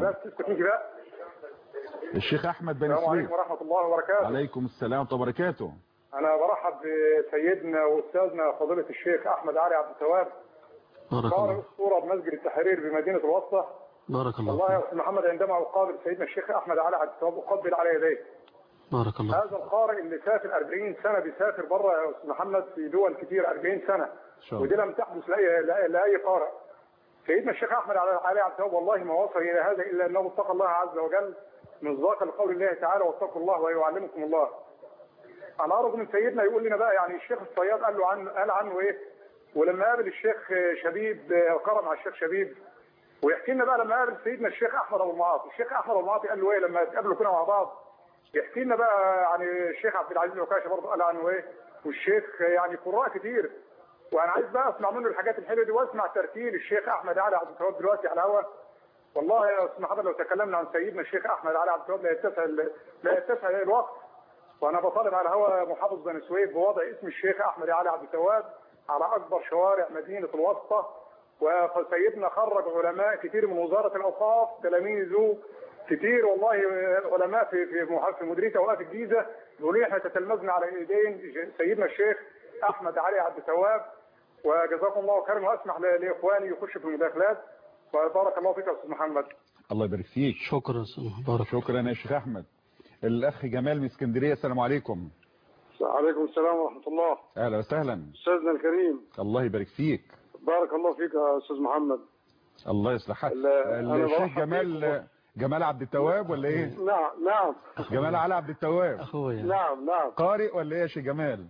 الشيخ احمد بني السلام سويف عليكم ورحمة الله وبركاته عليكم السلام ورحمه الله وبركاته أنا برحب بسيدنا وأستاذنا فضيلة الشيخ أحمد علي عبد التواب بارك قارئ الله الصورة بمسجد التحرير بمدينة الوسطى بارك الله والله يا فيك. أستاذ محمد عندما أقابل سيدنا الشيخ أحمد علي عبد التواب أقبل على يديه بارك الله هذا القارئ اللي سافر 40 سنة بيسافر بره يا أستاذ محمد في دول كتير 40 سنة شاء ودي لم تحدث لأي, لأي, لأي قارئ سيدنا الشيخ أحمد علي علي عبد التواب والله ما وصل إلى هذا إلا أنه اتقى الله عز وجل مصداقا لقول الله تعالى واتقوا الله ويعلمكم الله انا ارجو من سيدنا يقول لنا بقى يعني الشيخ الصياد قال له عنه قال عنه ايه ولما قابل الشيخ شبيب قرأ مع الشيخ شبيب ويحكي لنا بقى لما قابل سيدنا الشيخ احمد ابو المعاطي الشيخ احمد ابو المعاطي قال له ايه لما اتقابلوا كده مع بعض يحكي لنا بقى عن الشيخ عبد العزيز العكاشي برضه قال عنه ايه والشيخ يعني قراء كتير وانا عايز بقى اسمع منه الحاجات الحلوه دي واسمع ترتيل الشيخ احمد علي عبد التواب دلوقتي على الهواء والله يا استاذ محمد لو تكلمنا عن سيدنا الشيخ احمد علي عبد التواب لا يتسع لا يتسع الوقت وانا بطالب على الهواء محافظ بني سويف بوضع اسم الشيخ احمد علي عبد التواب على اكبر شوارع مدينه الوسطى وسيدنا خرج علماء كتير من وزاره الاوقاف تلاميذه كتير والله علماء في في مح- في مديريه اوقاف الجيزه بيقولوا لي احنا تتلمذنا على ايدين سيدنا الشيخ احمد علي عبد التواب وجزاكم الله خيرا واسمح ل- لاخواني يخش في المداخلات وبارك الله فيك يا استاذ محمد الله يبارك فيك شكرا بارك شكرا يا شيخ احمد الاخ جمال من اسكندريه السلام عليكم عليكم السلام ورحمة الله اهلا وسهلا أستاذنا الكريم الله يبارك فيك بارك الله فيك يا أستاذ محمد الله يصلح حالك أنا الشيخ برحب جمال جمال عبد التواب ولا ايه نعم نعم جمال علي عبد التواب اخويا نعم نعم قارئ ولا ايه يا شيخ جمال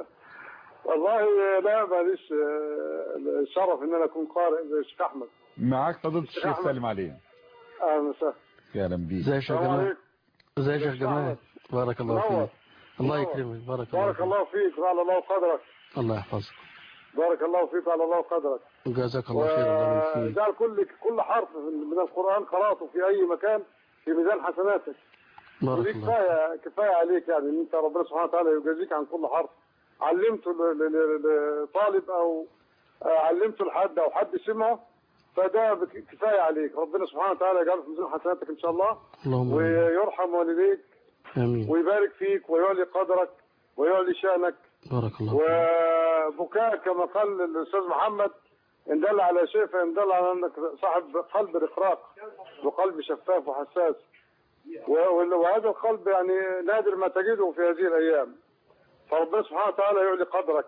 والله لا ماليش آه، الشرف إن أنا أكون قارئ زي الشيخ أحمد معاك فضيله الشيخ الشيخ أحمد. سالم عليه أهلا وسهلا يا اهلا بيك ازي يا شيخ السلام جمال عليكم ازي يا شيخ ازيك جمال أحمد؟ بارك الله منور. فيك الله منور. يكرمك بارك الله بارك فيك الله فيك وعلى الله قدرك الله يحفظك بارك الله فيك وعلى الله قدرك وجزاك الله خير الله يبارك فيك وجعل كل كل حرف من القرآن قرأته في أي مكان في ميزان حسناتك بارك ودي الله كفايه كفايه عليك يعني ان انت ربنا سبحانه وتعالى يجازيك عن كل حرف علمته ل- ل- ل- لطالب او آه، علمته لحد او حد سمعه فده بك- كفايه عليك ربنا سبحانه وتعالى يجعله في ميزان حسناتك ان شاء الله اللهم آمين. ويرحم والديك امين ويبارك فيك ويعلي قدرك ويعلي شانك بارك الله فيك وبكاء كما قال الاستاذ محمد ان دل على شيء فان دل على انك صاحب قلب رقراق وقلب شفاف وحساس و- وهذا القلب يعني نادر ما تجده في هذه الايام فربنا سبحانه وتعالى يعلي قدرك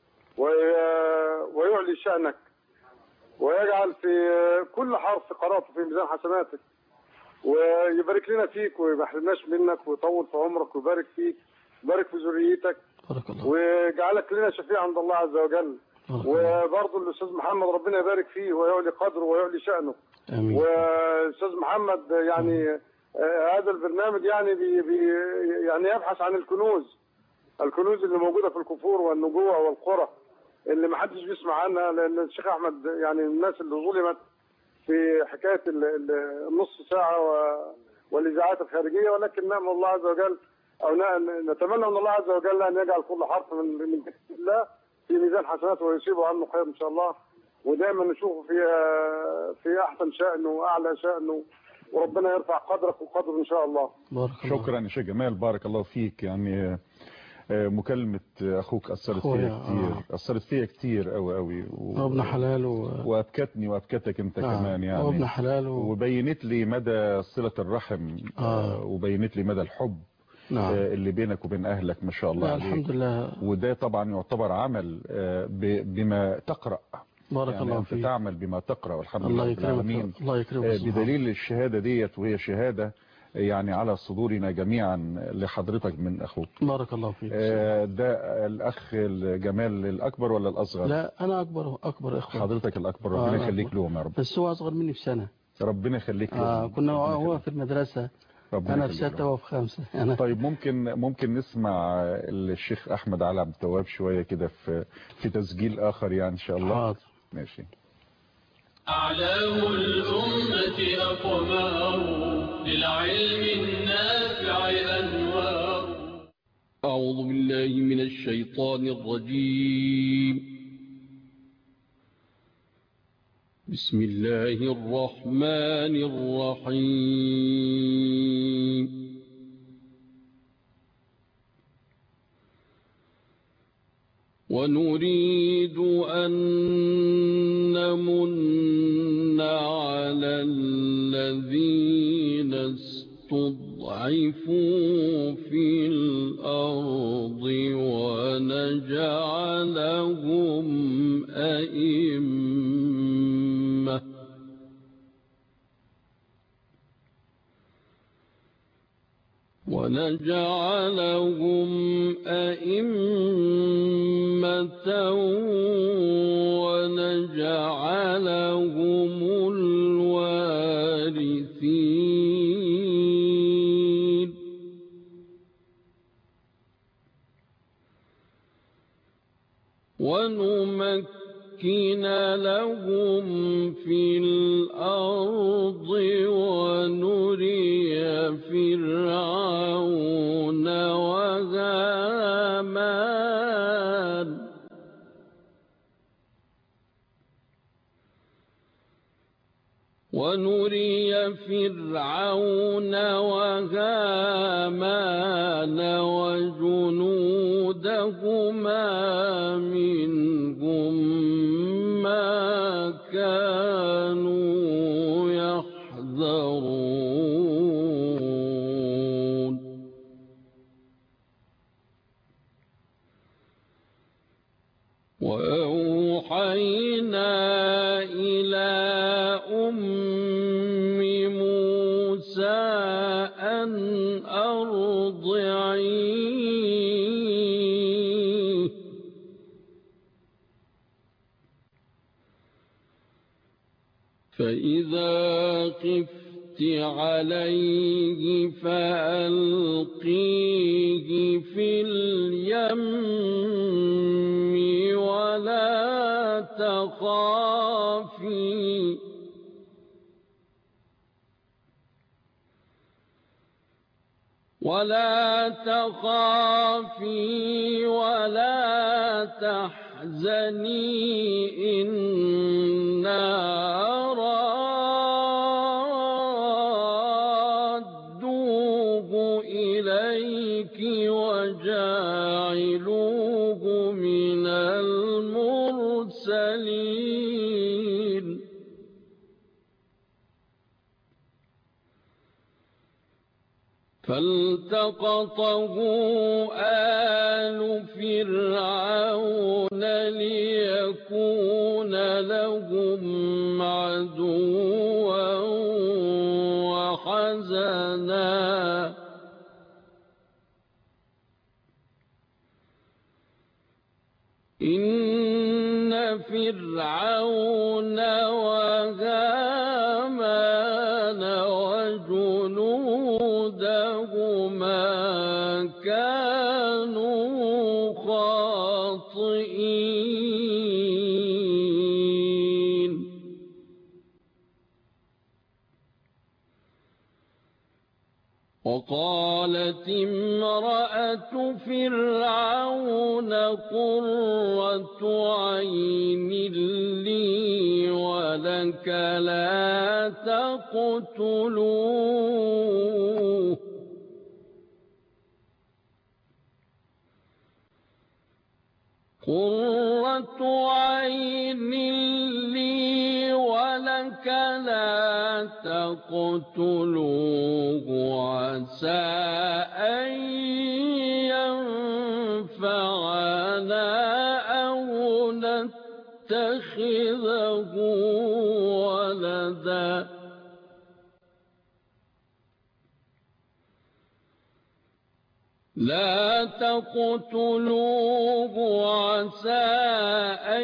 وي- ويعلي شانك ويجعل في كل حرف قراته في ميزان حسناتك ويبارك لنا فيك وما يحرمناش منك ويطول في عمرك ويبارك فيك ويبارك في ذريتك بارك الله ويجعلك لنا شفيع عند الله عز وجل وبرضه الاستاذ محمد ربنا يبارك فيه ويعلي قدره ويعلي شأنه امين واستاذ محمد يعني آه، هذا البرنامج يعني بي بي يعني يبحث عن الكنوز الكنوز اللي موجوده في الكفور والنجوع والقرى اللي ما حدش بيسمع عنها لان الشيخ احمد يعني من الناس اللي ظلمت في حكايه ال- ال- النص ساعه و- والاذاعات الخارجيه ولكن نعم الله عز وجل او ن- نتمنى من الله عز وجل ان يجعل كل حرف من من كتاب الله في ميزان حسناته ويصيبه عنه خير ان شاء الله ودايما نشوفه في في احسن شأنه واعلى شأنه وربنا يرفع قدرك وقدره ان شاء الله بارك الله شكرا يا شيخ جمال بارك الله فيك يعني آه، مكالمة أخوك أثرت أخويا، فيا كتير أثرت فيا كتير أوي أوي و... ابن حلال و... وأبكتني وأبكتك أنت آه، كمان يعني وابن حلال و... وبينت لي مدى صلة الرحم آه. وبينت لي مدى الحب نعم. آه، اللي بينك وبين أهلك ما شاء الله لا عليك الحمد لله وده طبعا يعتبر عمل آه، ب- بما تقرأ بارك يعني الله أنت فيك تعمل بما تقرأ والحمد الله لله رب يكرمك العالمين الله يكرمك آه، سبحانه. بدليل الشهادة ديت وهي شهادة يعني على صدورنا جميعا لحضرتك من أخوك بارك الله فيك آه، ده الأخ الجمال الأكبر ولا الأصغر لا انا اكبر اكبر اخوه حضرتك الأكبر آه، ربنا أنا يخليك أكبر. لهم يا رب بس هو اصغر مني بسنه ربنا يخليك لهم آه كنا ربنا هو يخليك. في المدرسه ربنا انا في يخليك سته لهم. وهو في خمسه انا طيب ممكن ممكن نسمع الشيخ أحمد علي عبد التواب شوية كده في في تسجيل آخر يعني إن شاء الله حاضر ماشي أعلام الأمة أقمار للعلم النافع أنوار أعوذ بالله من الشيطان الرجيم بسم الله الرحمن الرحيم ونريد أن نمن على الذين استضعفوا في الأرض ونجعلهم أئمة ونجعلهم أئمة ونجعلهم الوارثين ونمكن لهم في الأرض ونري فرعون وهامان ونري فرعون وهامان وجنودهما منهم ما كانوا يحذرون وأوحينا إلى أم موسى أن أرضعيه فإذا خفت عليه فألقيه في اليم ولا تخافي ولا تخافي ولا تحزني إنا رادوه إليك وجاعلوه من المرسلين فالتقطه آل فرعون ليكون لهم عدوا وحزنا إن فرعون وهامان وجنودهما كانوا خاطئين وقالت امرأة فرعون قرة عين لي ولك لا تقتلوه قرة عين لي ولك لا تقتلوه عسى أن ينفعنا أو نتخذه ولدا لا تقتلوه عسى أن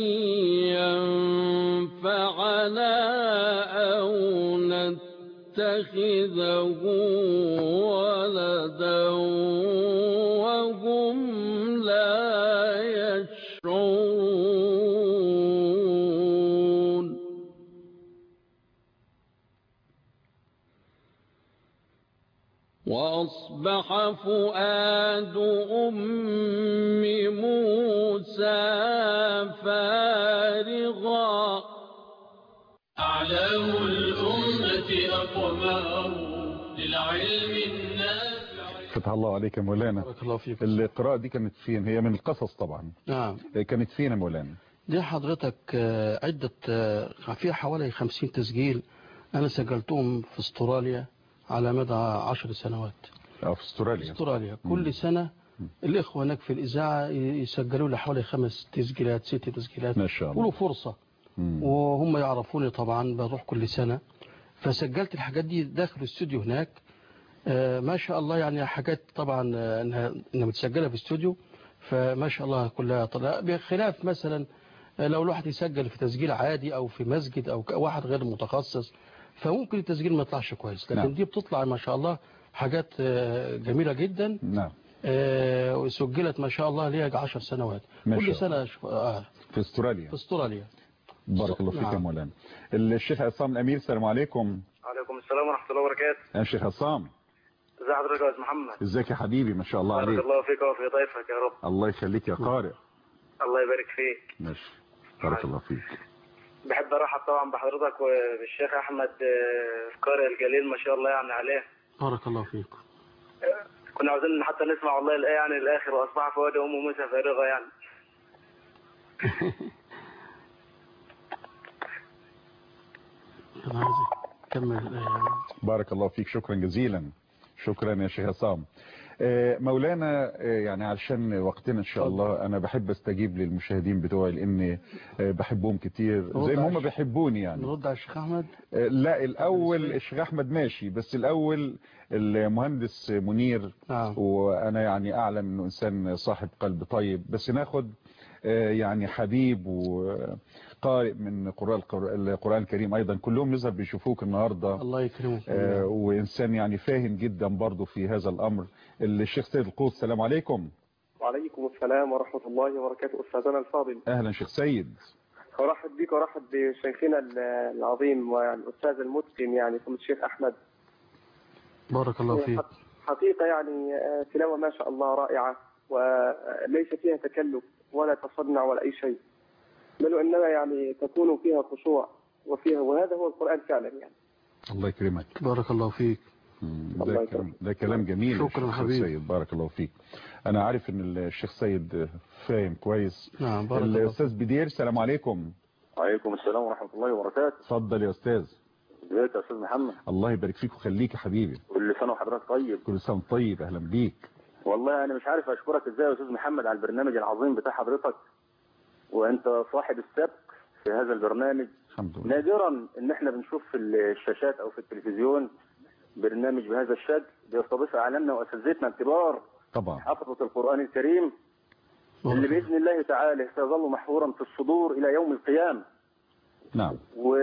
ينفعنا أو نتخذه ولدا وهم لا يشعرون وأصبح فؤاد أم موسى فارغا أعلام الأمة أقمار للعلم النافع فتح الله عليك يا مولانا بارك الله فيك القراءة دي كانت فين هي من القصص طبعا نعم كانت فين يا مولانا دي حضرتك آه، عدة آه، فيها حوالي خمسين تسجيل أنا سجلتهم في استراليا على مدى عشر سنوات اه في استراليا استراليا كل سنة الإخوة هناك في الإذاعة يسجلوا لي حوالي خمس تسجيلات ست تسجيلات ما شاء الله ولو فرصة مم. وهم يعرفوني طبعا بروح كل سنة فسجلت الحاجات دي داخل الاستوديو هناك آه، ما شاء الله يعني حاجات طبعا آه، انها انها متسجله في استوديو فما شاء الله كلها طلع بخلاف مثلا آه، لو الواحد يسجل في تسجيل عادي او في مسجد او ك- واحد غير متخصص فممكن التسجيل ما يطلعش كويس لكن نعم. دي بتطلع ما شاء الله حاجات آه، جميله جدا نعم آه، وسجلت ما شاء الله ليها 10 سنوات ما كل شاء سنة أشوف- آه في استراليا في استراليا بارك الله فيك يا نعم. مولانا الشيخ عصام الامير السلام عليكم عليكم السلام ورحمة الله وبركاته يا شيخ عصام ازي حضرتك يا استاذ محمد ازيك يا حبيبي ما شاء الله بارك عليك الله فيك وفي ضيفك يا رب الله يخليك يا قارئ الله يبارك فيك ماشي بارك الله فيك بحب ارحب طبعا بحضرتك وبالشيخ احمد آه، القارئ الجليل ما شاء الله يعني عليه بارك الله فيك كنا عاوزين حتى نسمع والله الايه يعني الاخر واصبح فؤاد ام موسى فارغه يعني أنا عايز أكمل الآية بارك الله فيك شكرا جزيلا شكرا يا شيخ عصام آه، مولانا آه، يعني علشان وقتنا ان شاء الله انا بحب استجيب للمشاهدين بتوعي لان آه، بحبهم كتير زي ما هم بيحبوني يعني نرد على الشيخ أحمد آه، لا الاول الشيخ احمد ماشي بس الاول المهندس منير نعم. وانا يعني اعلم انه انسان صاحب قلب طيب بس ناخد آه، يعني حبيب وقارئ من قراء القر- القرآن الكريم ايضا كلهم نظهر بيشوفوك النهاردة الله يكرمك آه، وانسان يعني فاهم جدا برضه في هذا الامر الشيخ سيد القوس السلام عليكم وعليكم السلام ورحمة الله وبركاته أستاذنا الفاضل اهلا شيخ سيد أرحب بك وأرحب بشيخنا العظيم والأستاذ المتقن يعني فضيلة الشيخ أحمد بارك الله فيك حقيقة يعني آه، تلاوة ما شاء الله رائعة وليس فيها تكلف ولا تصنع ولا أي شيء بل وإنما يعني تكون فيها خشوع وفيها وهذا هو القرآن فعلا يعني الله يكرمك بارك الله فيك ده كلام, ده كلام جميل يا شكرا شيخ حبيبي. سيد بارك الله فيك انا عارف ان الشيخ سيد فاهم كويس نعم بارك الله الاستاذ بدير السلام عليكم وعليكم السلام ورحمة الله وبركاته اتفضل يا استاذ ازيك يا استاذ محمد الله يبارك فيك ويخليك يا حبيبي كل سنة وحضرتك طيب كل سنه وأنت طيب اهلا بيك والله انا مش عارف اشكرك ازاي يا استاذ محمد على البرنامج العظيم بتاع حضرتك وانت صاحب السبق في هذا البرنامج الحمد لله نادرا ان احنا بنشوف في الشاشات او في التلفزيون برنامج بهذا الشكل بيستضيف اعلامنا واساتذتنا الكبار طبعا حفظة القرآن الكريم اللي بإذن الله تعالى سيظل محفورا في الصدور إلى يوم القيامة نعم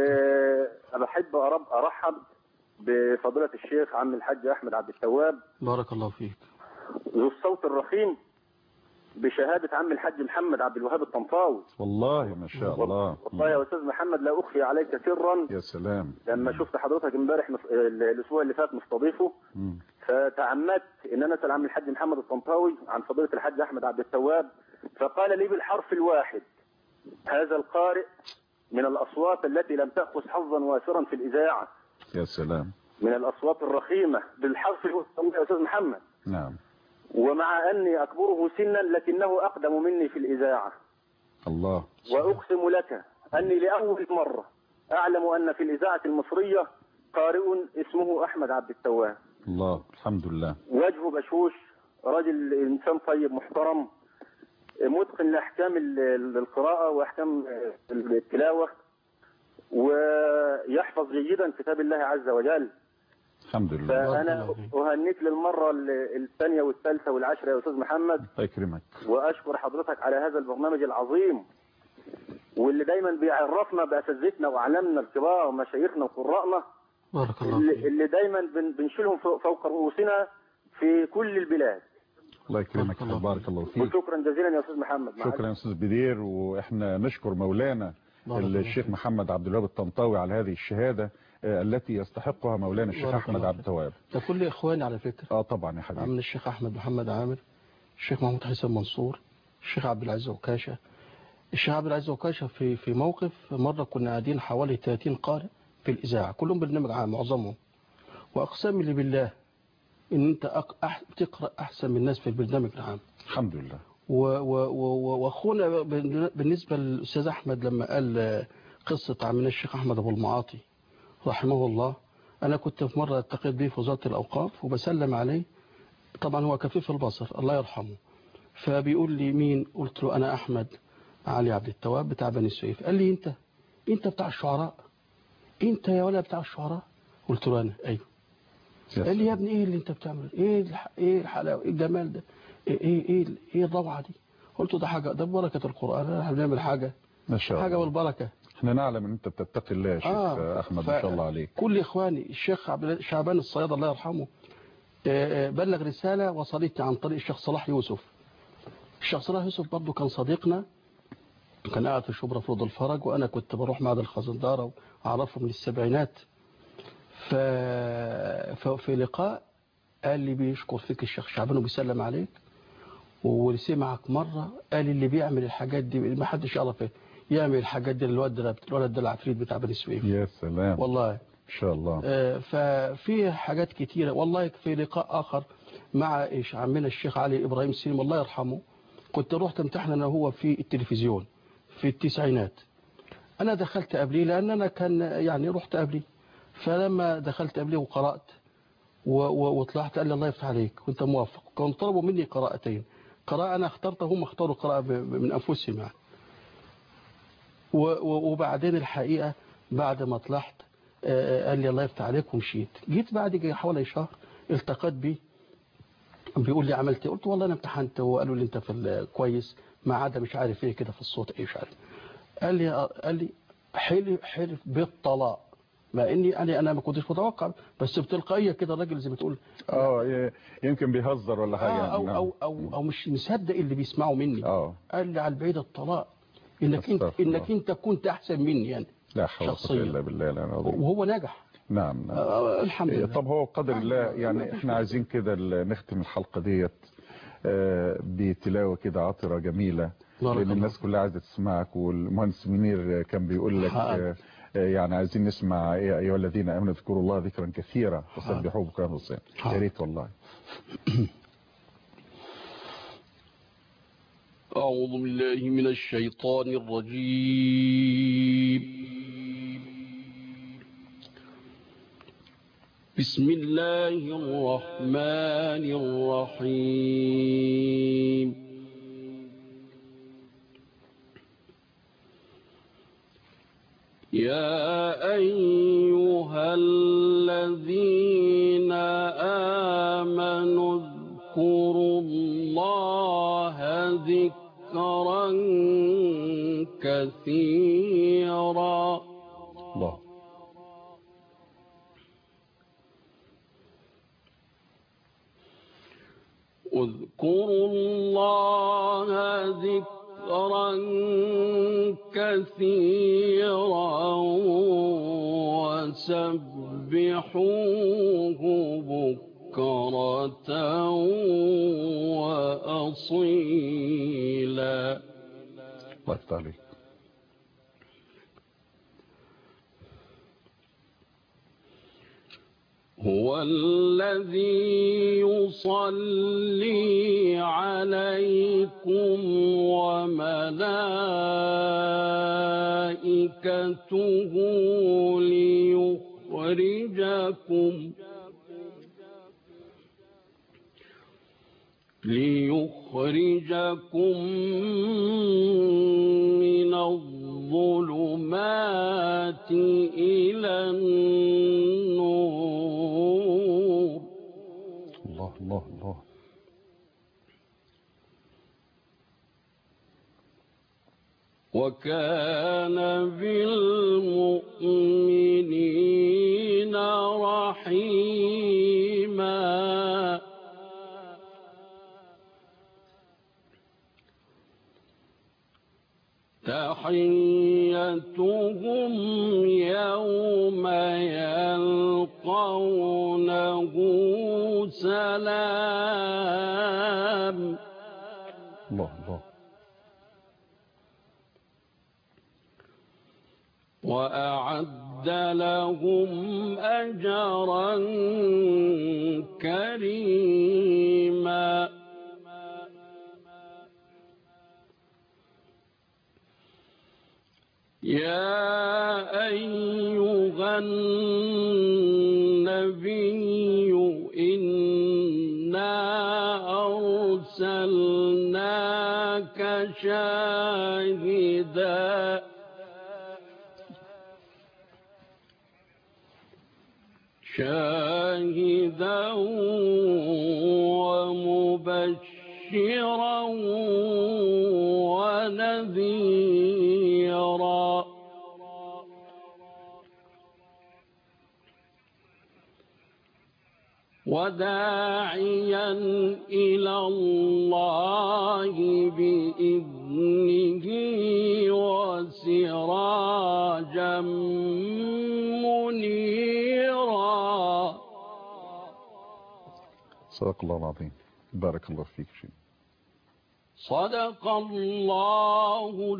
وبحب أرب أرحب بفضيلة الشيخ عم الحاج أحمد عبد التواب بارك الله فيك ذو الصوت الرخيم بشهادة عم الحاج محمد عبد الوهاب الطنطاوي والله ما شاء الله والله يا أستاذ محمد لا أخفي عليك سرا يا سلام لما شفت حضرتك امبارح مس- الأسبوع اللي فات مستضيفه مم. فتعمدت ان انا اسال عم الحاج محمد الطنطاوي عن فضيله الحاج احمد عبد التواب فقال لي بالحرف الواحد هذا القارئ من الاصوات التي لم تاخذ حظا وافرا في الاذاعه يا سلام من الاصوات الرخيمه بالحرف الواحد يا استاذ محمد نعم ومع اني اكبره سنا لكنه اقدم مني في الاذاعه الله واقسم لك اني لاول مره اعلم ان في الاذاعه المصريه قارئ اسمه احمد عبد التواب الله الحمد لله وجهه بشوش راجل انسان طيب محترم متقن لاحكام ال- ال- القراءه واحكام التلاوه ويحفظ جيدا كتاب الله عز وجل الحمد لله فانا اهنيك للمره ال- الثانيه والثالثه والعاشره يا استاذ محمد الله يكرمك واشكر حضرتك على هذا البرنامج العظيم واللي دايما بيعرفنا باساتذتنا واعلامنا الكبار مشايخنا وقراءنا بارك الله اللي, اللي دايما بن- بنشيلهم فوق فوق رؤوسنا في كل البلاد الله يكرمك بارك الله فيك وشكرا جزيلا يا استاذ محمد مع شكرا يا استاذ بدير واحنا نشكر مولانا بارك الله الشيخ محمد عبد الوهاب الطنطاوي على هذه الشهاده آه، التي يستحقها مولانا الشيخ بارك احمد الله عبد التواب ده كل إخواني على فكرة اه طبعا يا حبيبي من الشيخ أحمد محمد عامر الشيخ محمود حسن منصور الشيخ عبد العزيز عكاشة الشيخ عبد العزيز عكاشة في في موقف مرة كنا قاعدين حوالي 30 قارئ في الإذاعة كلهم برنامج عام معظمهم وأقسم لي بالله إن أنت أق... أح... بتقرأ أحسن من الناس في البرنامج العام الحمد لله و- و- و- واخونا بن- بالنسبه للاستاذ احمد لما قال آه، قصه عمنا الشيخ احمد ابو المعاطي رحمه الله انا كنت في مره التقيت بيه في وزاره الاوقاف وبسلم عليه طبعا هو كفيف البصر الله يرحمه فبيقول لي مين قلت له انا احمد علي عبد التواب بتاع بني سويف قال لي انت انت بتاع الشعراء انت يا ولا بتاع الشعراء قلت له انا ايوه قال لي يا ابني ايه اللي انت بتعمله ايه الح... ايه الحلاوه ايه الجمال ده ايه ايه ايه, إيه الروعه دي قلت له ده حاجه ده ببركه القران احنا بنعمل حاجه ما شاء حاجه الله بالبركه احنا نعلم ان انت بتتقي الله يا شيخ آه، احمد ف- ما شاء الله عليك كل اخواني الشيخ عبد العزيز- شعبان الصياد الله يرحمه آه، آه، بلغ رسالة وصلتني عن طريق الشيخ صلاح يوسف الشيخ صلاح يوسف برضه كان صديقنا كان قاعد في شبرا في روض الفرج وأنا كنت بروح معهد الخزندارة وأعرفه من السبعينات ف... ففي لقاء قال لي بيشكر فيك الشيخ شعبان وبيسلم عليك وسمعك مرة قال اللي بيعمل الحاجات دي ما حدش يعرف إيه. يعمل الحاجات دي الواد ده الولد ده العفريت بتاع بني سويف يا سلام والله ان شاء الله آه، ففي حاجات كتيرة والله في لقاء آخر مع إيش عمنا الشيخ علي إبراهيم سليم الله يرحمه كنت رحت امتحن أنا وهو في التلفزيون في التسعينات أنا دخلت قبليه لأن أنا كان يعني رحت قبليه فلما دخلت قبليه وقرأت و- و- وطلعت قال لي الله يفتح عليك وانت موافق كانوا طلبوا مني قراءتين قراءة أنا اخترتها هم اختاروا قراءة ب- من أنفسهم يعني و- و- وبعدين الحقيقة بعد ما طلعت آه، قال لي الله يفتح عليك ومشيت جيت بعد جي حوالي شهر التقيت بيه بيقول لي عملت ايه قلت والله انا امتحنت وقالوا لي انت في ال- كويس ما عدا مش عارف ايه كده في الصوت ايه مش عارف قال لي قال لي حلف حلف بالطلاق مع اني انا انا ما كنتش متوقع بس بتلقائيه كده الراجل زي ما تقول اه ي- يمكن بيهزر ولا حاجة آه او نعم. او او او مش مصدق اللي بيسمعوا مني اه قال لي على البعيد الطلاق انك انت أستغفر انك انت كنت احسن مني يعني لا حول ولا قوة شخصيا. الا بالله العلي العظيم وهو نجح نعم نعم آه، الحمد إيه، لله طب هو بقدر الله يعني احنا عايزين كده ال- نختم الحلقة ديت آه، بتلاوة كده عطرة جميلة بارك لأن الله. الناس كلها عايزة تسمعك والمهندس منير كان بيقول لك حاضر. آه، آه، يعني عايزين نسمع يا أيها الذين آمنوا اذكروا الله ذكرا كثيرا وسبحوه بكرة وصيام يا ريت والله أعوذ بالله من الشيطان الرجيم بسم الله الرحمن الرحيم يا أيها الذين آمنوا اذكروا الله ذكرا كثيرا الله اذكروا الله ذكرا كثيرا وسبحوه بكرة وأصيلا الله يفتح عليك هو الذي يصلي عليكم وملائكته ليخرجكم ليخرجكم من الظلمات إلى النور الله الله الله وكان بالمؤمنين رحيما تحيتهم يوم يلقونه سلام الله الله وأعد لهم أجرا كريما يا أيها النبي إنا أرسلناك شاهداً شاهدا ومبشرا ونذيرا وداعيا إلى الله بإذنه وسراجا منيرا صدق الله العظيم بارك الله فيك شيء صدق الله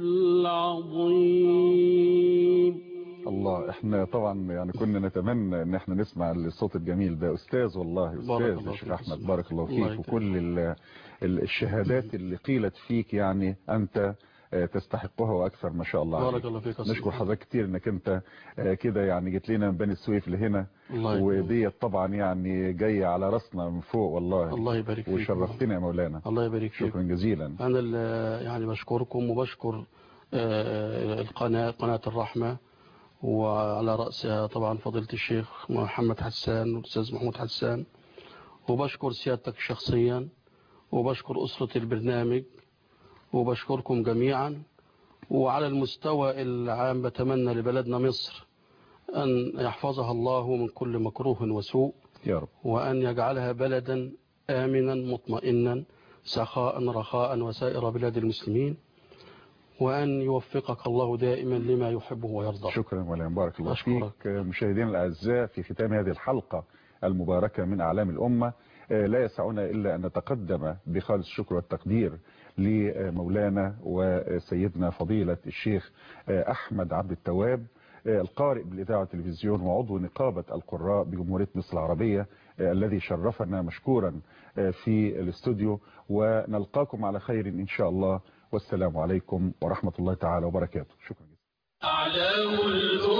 العظيم الله احنا طبعا يعني كنا نتمنى ان احنا نسمع الصوت الجميل ده استاذ والله بارك استاذ الله يا شيخ فيك. احمد بارك الله الله فيك يكرمك. وكل ال- ال- الشهادات اللي قيلت فيك يعني انت آه، تستحقها واكثر ما شاء الله بارك عليك. الله فيك يا أستاذ. نشكر حضرتك كتير انك انت آه، كده يعني جيت لنا من بني السويف لهنا الله يكرمك. وديت طبعا يعني جايه على راسنا من فوق والله الله يبارك فيك. وشرفتنا يا مولانا الله يبارك فيك شكرا جزيلا أنا ال- يعني بشكركم وبشكر آه، القناة قناة الرحمة وعلى رأسها طبعا فضيلة الشيخ محمد حسان والأستاذ محمود حسان وبشكر سيادتك شخصيا وبشكر أسرة البرنامج وبشكركم جميعا وعلى المستوى العام بتمنى لبلدنا مصر أن يحفظها الله من كل مكروه وسوء يا رب وأن يجعلها بلدا آمنا مطمئنا سخاء رخاء وسائر بلاد المسلمين وأن يوفقك الله دائما لما يحبه ويرضى شكرا مولانا بارك الله أشكرك. فيك مشاهدينا الاعزاء في ختام هذه الحلقه المباركه من اعلام الامه آه، لا يسعنا الا ان نتقدم بخالص الشكر والتقدير لمولانا وسيدنا فضيله الشيخ آه، احمد عبد التواب آه، القارئ بالاذاعه والتلفزيون وعضو نقابه القراء بجمهوريه مصر العربيه آه، الذي شرفنا مشكورا آه، في الاستوديو ونلقاكم على خير ان شاء الله والسلام عليكم ورحمه الله تعالى وبركاته شكرا أعلام الأمة